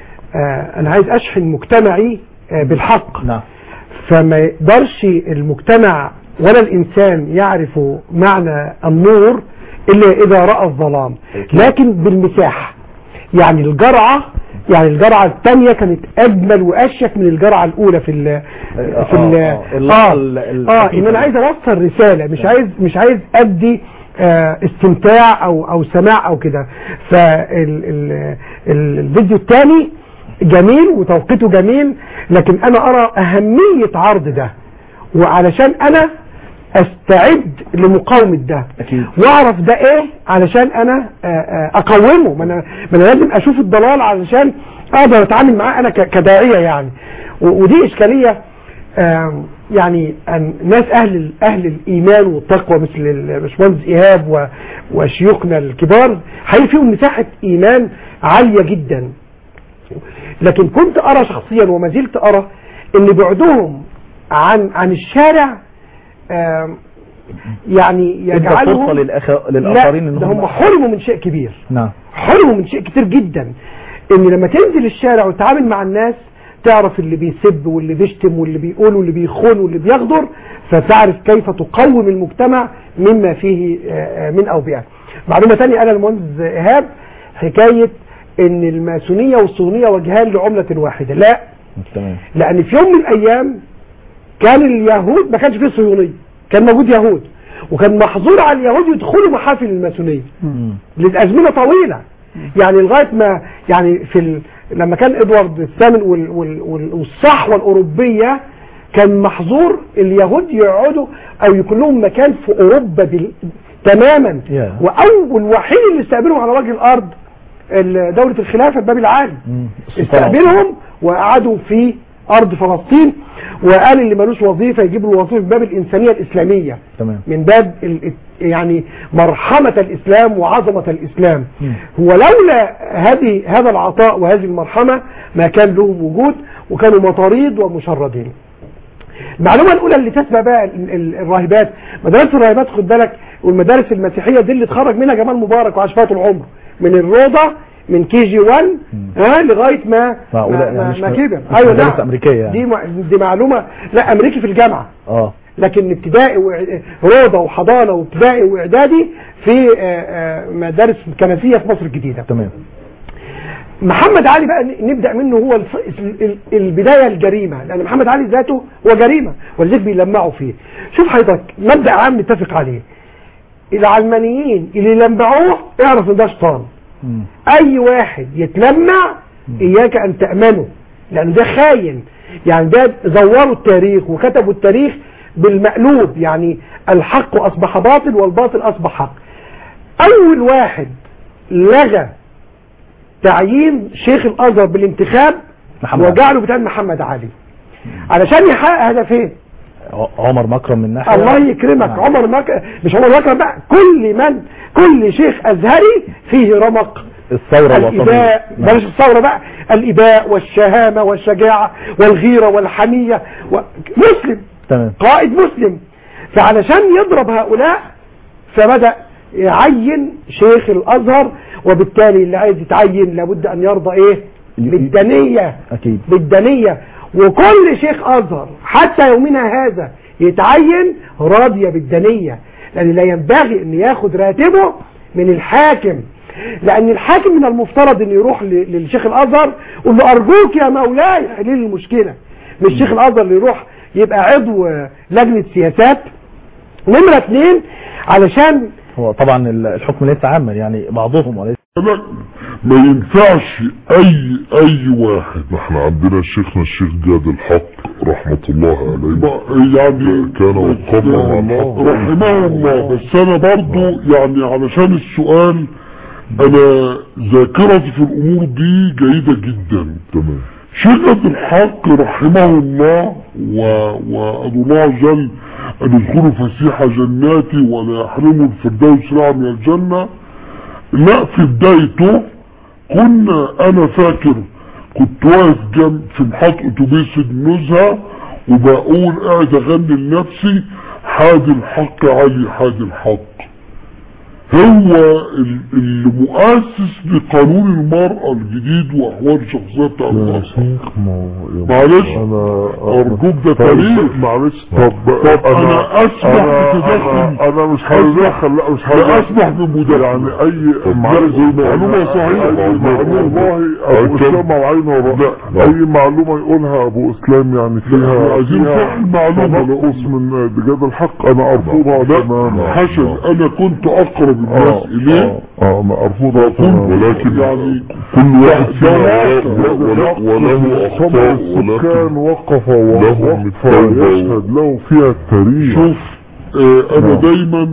آه انا عايز اشحن مجتمعي آه بالحق نعم فما يقدرش المجتمع ولا الإنسان يعرف معنى النور إلا إذا رأى الظلام لكن بالمساحة يعني الجرعة يعني الجرعة الثانية كانت أجمل وأشيك من الجرعة الأولى في ال في ال آه، آه، اللحظة آه, ال- ال- آه إن أنا عايز أوصل رسالة مش عايز مش عايز أدي آه استمتاع أو أو سماع أو كده فالفيديو الثاني جميل وتوقيته جميل لكن أنا أرى أهمية عرض ده وعلشان أنا استعد لمقاومة ده أكيد. واعرف ده ايه علشان انا آه، آه، اقومه ما انا ما انا لازم اشوف الضلال علشان اقدر اتعامل معاه انا ك- كداعية يعني و- ودي اشكالية آم، يعني أن ناس اهل اهل الايمان والتقوى مثل الباشمهندس ايهاب و- وشيوخنا الكبار حقيقي فيهم مساحة ايمان عالية جدا لكن كنت ارى شخصيا وما زلت ارى ان بعدهم عن عن الشارع آم، يعني ادى فرصه يجعلهم للأخ... لا للاخرين ان ده هم حرموا من شيء كبير نعم حرموا من شيء كتير جدا ان لما تنزل الشارع وتتعامل مع الناس تعرف اللي بيسب واللي بيشتم واللي بيقول واللي بيخون واللي بيغدر فتعرف كيف تقوم المجتمع مما فيه آه، آه، من اوبئة معلومة تانية انا المهندس ايهاب حكاية ان الماسونية والصهيونية وجهان لعملة واحدة لا تمام لان في يوم من الايام كان اليهود ما كانش فيه صهيونية كان موجود يهود وكان محظور على اليهود يدخلوا محافل الماسونية للأزمنة طويلة يعني لغاية ما يعني في ال... لما كان ادوارد الثامن وال... وال... وال... والصحوة الأوروبية كان محظور اليهود يقعدوا أو يكون لهم مكان في أوروبا بال... تماما Yeah. وأول وحيد اللي استقبلهم على وجه الأرض ال- دولة الخلافة الباب العالي استقبلهم وقعدوا في أرض فلسطين وقال اللي ملوش وظيفة يجيب له وظيفة من باب الإنسانية الإسلامية تمام من باب ال- يعني مرحمة الإسلام وعظمة الإسلام مم. ولولا هذه هذا العطاء وهذه المرحمة ما كان لهم وجود وكانوا مطاريد ومشردين المعلومة الأولى اللي تسبق بقى ال- ال- الراهبات مدارس الراهبات خد بالك والمدارس المسيحية دي اللي اتخرج منها جمال مبارك وعاش فيها طول العمر من الروضة من كي جي 1 ها لغاية ما معقولة ما, يعني ما, مش ما م- كبر مش ايوه مدارس نعم أمريكية يعني. دي مع- دي معلومة لا أمريكي في الجامعة اه لكن ابتدائي وإع- روضه وحضانه وابتدائي واعدادي في آه، آه، مدارس كنسيه في مصر الجديده تمام محمد علي بقى ن- نبدا منه هو الف... ال- ال- البدايه الجريمه لان محمد علي ذاته هو جريمه ولذلك بيلمعوا فيه شوف حضرتك مبدا عام نتفق عليه العلمانيين اللي لمعوه اعرف ان ده شيطان اي واحد يتلمع اياك ان تامنه لان ده خاين يعني ده زوروا التاريخ وكتبوا التاريخ بالمقلوب يعني الحق اصبح باطل والباطل اصبح حق اول واحد لغى تعيين شيخ الازهر بالانتخاب محمد علي. وجعله بتاع محمد علي علشان يحقق هدفين ع- عمر مكرم من ناحيه الله يكرمك نعم. عمر مك... مش عمر مكرم بقى كل من كل شيخ ازهري فيه رمق الثوره الوطنيه الإباء نعم. بلاش الثورة بقى الإباء والشهامة والشجاعة والغيرة والحمية و... مسلم تمام قائد مسلم فعلشان يضرب هؤلاء فبدأ يعين شيخ الأزهر وبالتالي اللي عايز يتعين لابد أن يرضى إيه بالدنية اكيد بالدنية وكل شيخ أزهر حتى يومنا هذا يتعين راضية بالدنية لأن لا ينبغي أن ياخد راتبه من الحاكم لأن الحاكم من المفترض أن يروح ل- للشيخ الأزهر يقول له أرجوك يا مولاي حل لي المشكلة مش شيخ الأزهر اللي يروح يبقى عضو لجنة سياسات نمرة اتنين علشان هو طبعا ال- الحكم ليس عاما يعني بعضهم وليس لا ما ينفعش اي اي واحد ما احنا عندنا شيخنا الشيخ جاد الحق رحمة الله عليه ما- يعني كان وقبل مع الحق رحمه الله بس انا برضو يعني علشان السؤال انا ذاكرتي في الامور دي جيدة جدا تمام شيخ عبد الحق رحمه الله و... وأدعو الله عز وجل أن يدخلوا فسيح جناتي ولا يحرموا الفردوس الأعلى من الجنة لا في بدايته كنا أنا فاكر كنت واقف جنب في محطة أتوبيس النزهة وبقول قاعد أغني لنفسي حاد الحق علي حاد الحق هو ال- المؤسس لقانون المرأة الجديد وأحوال الشخصية بتاع يا المرأة شيخ ما معلش انا أرجوك ده طب- تاريخ معلش طب طب أنا أسمح انا بتدخل انا, أنا مش أسمح- هتدخل لا مش لا هتدخل أسمح بمداخلة يعني اي طب معلش لا، معلومة صحيحة. أي معلومة والله ابو طب- اسلام على عينه والراس لا. اي معلومة يقولها ابو اسلام يعني فيها عايزين فيها صح المعلومة. تنقص من بجد الحق انا ارفضها تماما حسن أنا كنت أقرب الناس اه إليه اه اه انا ارفضها تماما ولكن يعني كل واحد ده فينا واقع. وله اخطاء السكان وقف لهم ووقف التوبة. يشهد له فيها التاريخ شوف آه أنا نعم. دايما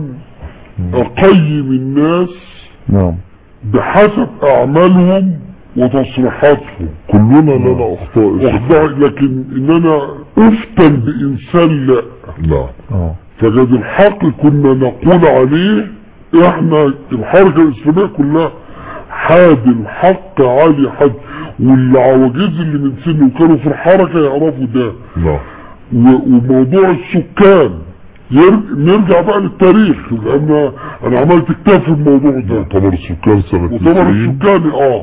أقيم الناس نعم بحسب أعمالهم وتصريحاتهم كلنا لنا اخطاء واخضع لكن إن أنا أفتن بإنسان لا لا اه فقد الحق كنا نقول عليه احنا الحركة الاسلامية كلها حاد الحق عالي حد والعواجيز اللي من سنه كانوا في الحركة يعرفوا ده لا و- وموضوع السكان ير- نرجع بقى للتاريخ لان انا عملت كتاب في الموضوع ده مؤتمر السكان سنة مؤتمر 90 السكاني اه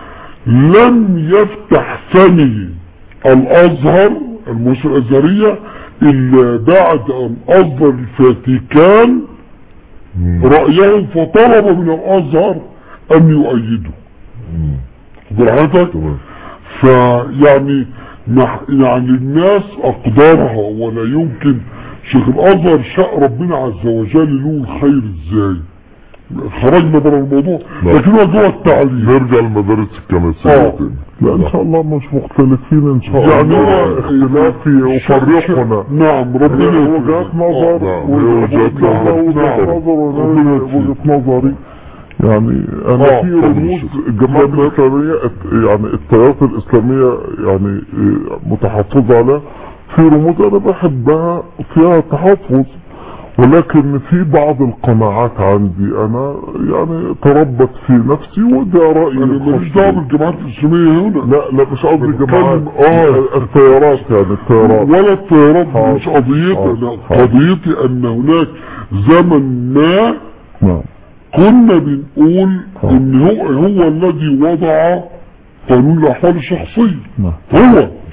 لم يفتح فمه الازهر المؤسسة الازهرية الا بعد ان اصدر الفاتيكان مم. رأيهم فطلب من الازهر ان يؤيده مم. براحتك تمام فيعني مح- يعني الناس اقدارها ولا يمكن شيخ الازهر شاء ربنا عز وجل له الخير ازاي خرجنا بره الموضوع لا. لكن هو جوه التعليم نرجع لمدارس الكنسية آه. تاني لا ان شاء الله مش مختلفين ان شاء يعني الله هو اختلافي يفرقنا نعم ربنا هي وجهات نظر نعم، وجهة هي وجهات نظر. وجهة نعم. نظر وأنا ربنا يكفيك. وجهة نظري يعني انا آه، في طبعاً. رموز الجماعة الاسلامية يعني التيارات الاسلامية يعني إيه، متحفظة عليها في رموز انا بحبها فيها تحفظ ولكن في بعض القناعات عندي انا يعني تربت في نفسي وده رأيي انا ماليش الخاص دعوه بي. بالجماعات الاسلاميه هنا لا لا مش قصدي بتكلم- جماعات آه. التيارات يعني التيارات ولا الطيارات دي آه. مش قضيتي آه. انا آه. قضيتي ان هناك زمن ما نعم كنا بنقول آه. ان هو هو الذي وضع قانون الاحوال الشخصيه نعم هو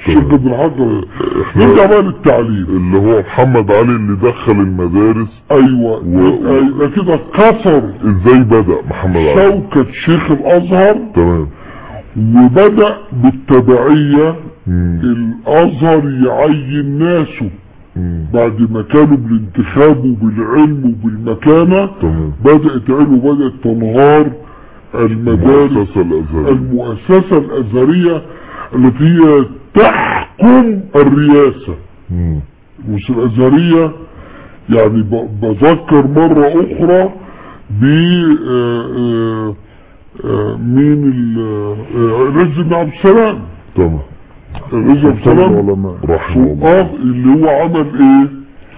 الشيخ عبد الحق نرجع بقى للتعليم اللي هو محمد علي اللي دخل المدارس ايوه و- يبقى كده كسر ازاي بدأ محمد علي شوكة شيخ الازهر تمام وبدأ بالتبعية الازهر يعين ناسه بعد ما كانوا بالانتخاب وبالعلم وبالمكانة تمام بدأت علم وبدأت تنهار المدارس المؤسسة الأزهرية المؤسسة الأزهرية التي هي تحكم الرئاسة مم. مش الأزهرية يعني ب- بذكر مرة أخرى ب آه، آه، آه، مين ال- آه، رزق بن عبد السلام تمام رزق عبد السلام العلماء رحمه الله اه اللي هو عمل ايه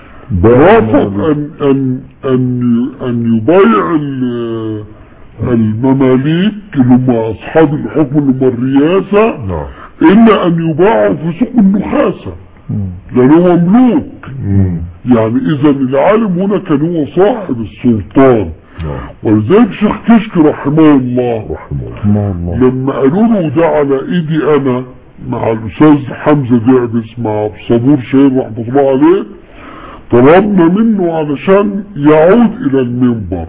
رفض ان ان ان ان يبايع ال- المماليك اللي هم اصحاب الحكم اللي هم الرئاسة نعم الا ان يباعوا في سوق النخاسة لان هو مملوك مم. يعني اذا العالم هنا كان هو صاحب السلطان نعم ولذلك شيخ كشك رحمه الله رحمه الله لما قالوا له ده على ايدي انا مع الاستاذ حمزه دعبس مع أبو صبور شهير رحمه الله عليه طلبنا منه علشان يعود الى المنبر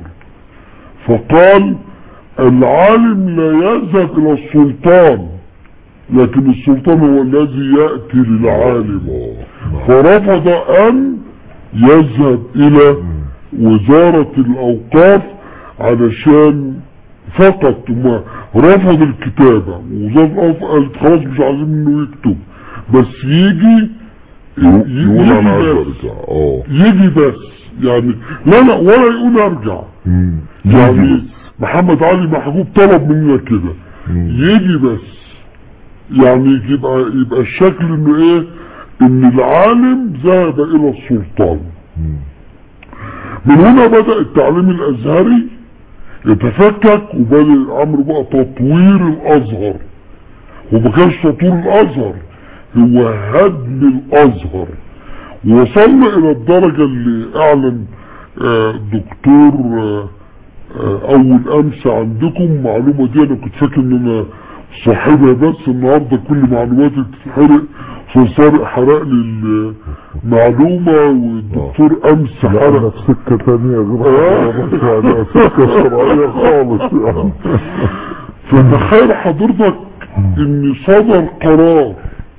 فقال العالم لا يذهب الى السلطان لكن السلطان هو الذي ياتي للعالم فرفض ان يذهب الى وزاره الاوقاف علشان فقط ما رفض الكتابة وزارة الأوقاف قالت خلاص مش عايزين منه يكتب بس يجي يقول انا عايز يجي بس ارجع اه يجي بس يعني لا لا ولا يقول ارجع مم. يعني محمد علي محجوب طلب مننا كده يجي بس يعني يبقى يبقى الشكل انه ايه ان العالم ذهب الى السلطان من هنا بدأ التعليم الازهري يتفكك وبدأ عمرو بقى تطوير الازهر وما كانش تطوير الازهر هو هدم الازهر وصلنا الى الدرجة اللي اعلن آه، دكتور آه، آه، اول امس عندكم معلومة دي انا كنت فاكر ان انا صاحبها بس النهاردة كل معلوماتي تتحرق فصار حرق لي المعلومة والدكتور امس لا حرق انا في سكة تانية غير آه. حضرتك يعني سكة شرعية خالص يعني فتخيل حضرتك ان صدر قرار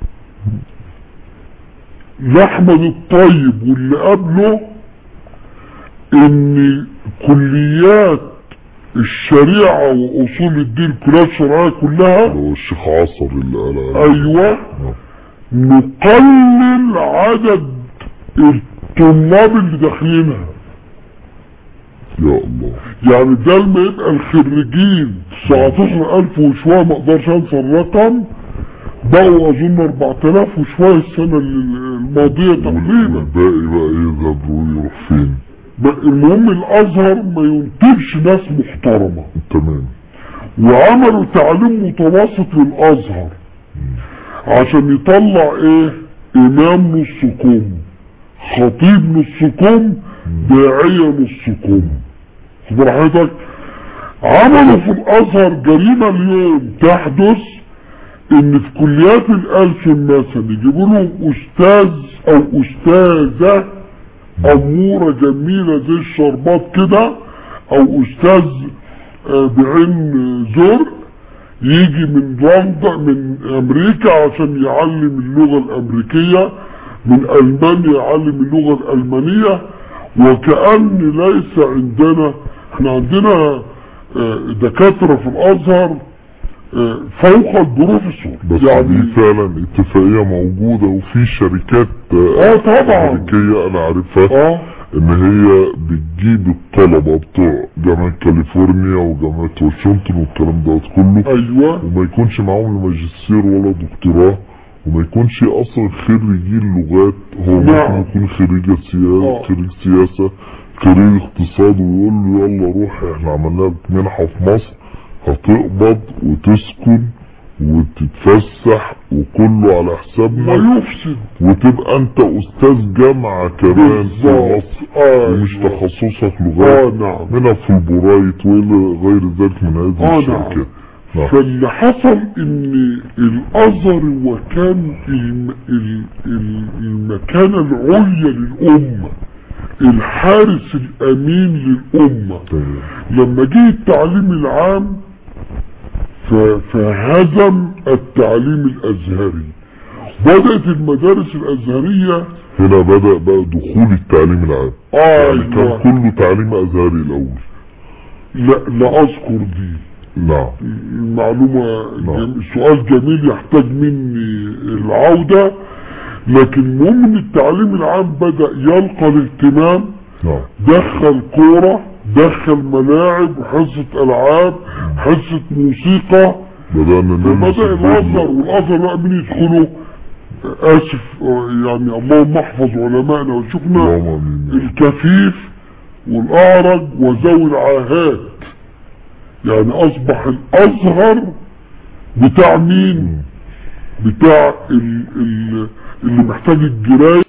لاحمد الطيب واللي قبله ان كليات الشريعة واصول الدين كليات الشرعية كلها اللي هو الشيخ عصر اللي قال عليه. ايوه نقلل عدد الطلاب اللي داخلينها يا الله يعني ده لما يبقى الخريجين 19000 وشوية ما اقدرش انسى الرقم بقوا اظن 4000 وشوية السنة الماضية تقريبا والباقي بقى يذهب ويروح فين ب- المهم الازهر ما ينتجش ناس محترمة تمام وعملوا تعليم متوسط للازهر عشان يطلع ايه امام نص كم خطيب نص كم داعية نص كم خد حضرتك عملوا في الازهر جريمة اليوم تحدث ان في كليات الالسن مثلا يجيبوا لهم استاذ او استاذة امورة جميلة زي الشربات كده او استاذ آه، بعين زر يجي من لندن من امريكا عشان يعلم اللغة الامريكية من المانيا يعلم اللغة الالمانية وكأن ليس عندنا احنا عندنا آه، دكاترة في الازهر آه، فوق البروفيسور بس دي فعلا اتفاقية موجودة وفي شركات اه طبعا أمريكية أنا عارفها اه إن هي بتجيب الطلبة بتوع جامعة كاليفورنيا وجامعة واشنطن والكلام دوت كله ايوه وما يكونش معاهم الماجستير ولا دكتوراه وما يكونش أصلا خريجي اللغات هو نعم. ممكن يكون خريج آه. سياسة خريج سياسة خريج اقتصاد ويقول له يلا روح احنا عملنا لك منحة في مصر هتقبض وتسكن وتتفسح وكله على حسابنا ويفسد وتبقى انت استاذ جامعة كمان في بالظبط. مصر آه ومش أيوة. تخصصك اه لغات نعم منها في البرايت والى غير ذلك من هذه آه الشركات نعم. فاللي حصل ان الازهر وكان الم... ال... ال... المكانة العليا للامة الحارس الامين للامة لما جه التعليم العام ف... فهزم التعليم الازهري بدأت المدارس الازهرية هنا بدأ بقى دخول التعليم العام آه يعني كان أيوة. كله تعليم ازهري الاول لا, لا اذكر دي نعم المعلومة جم... السؤال جميل يحتاج مني العودة لكن المهم ان التعليم العام بدأ يلقى الاهتمام نعم دخل كورة دخل ملاعب حصة العاب حصة موسيقى بدأنا نلمس بدأ الازهر والازهر بقى مين يدخلوا اسف يعني اللهم احفظ علمائنا وشوفنا اللهم امين الكفيف والاعرج وذوي العاهات يعني اصبح الازهر بتاع مين بتاع ال- ال- اللي محتاج الجراية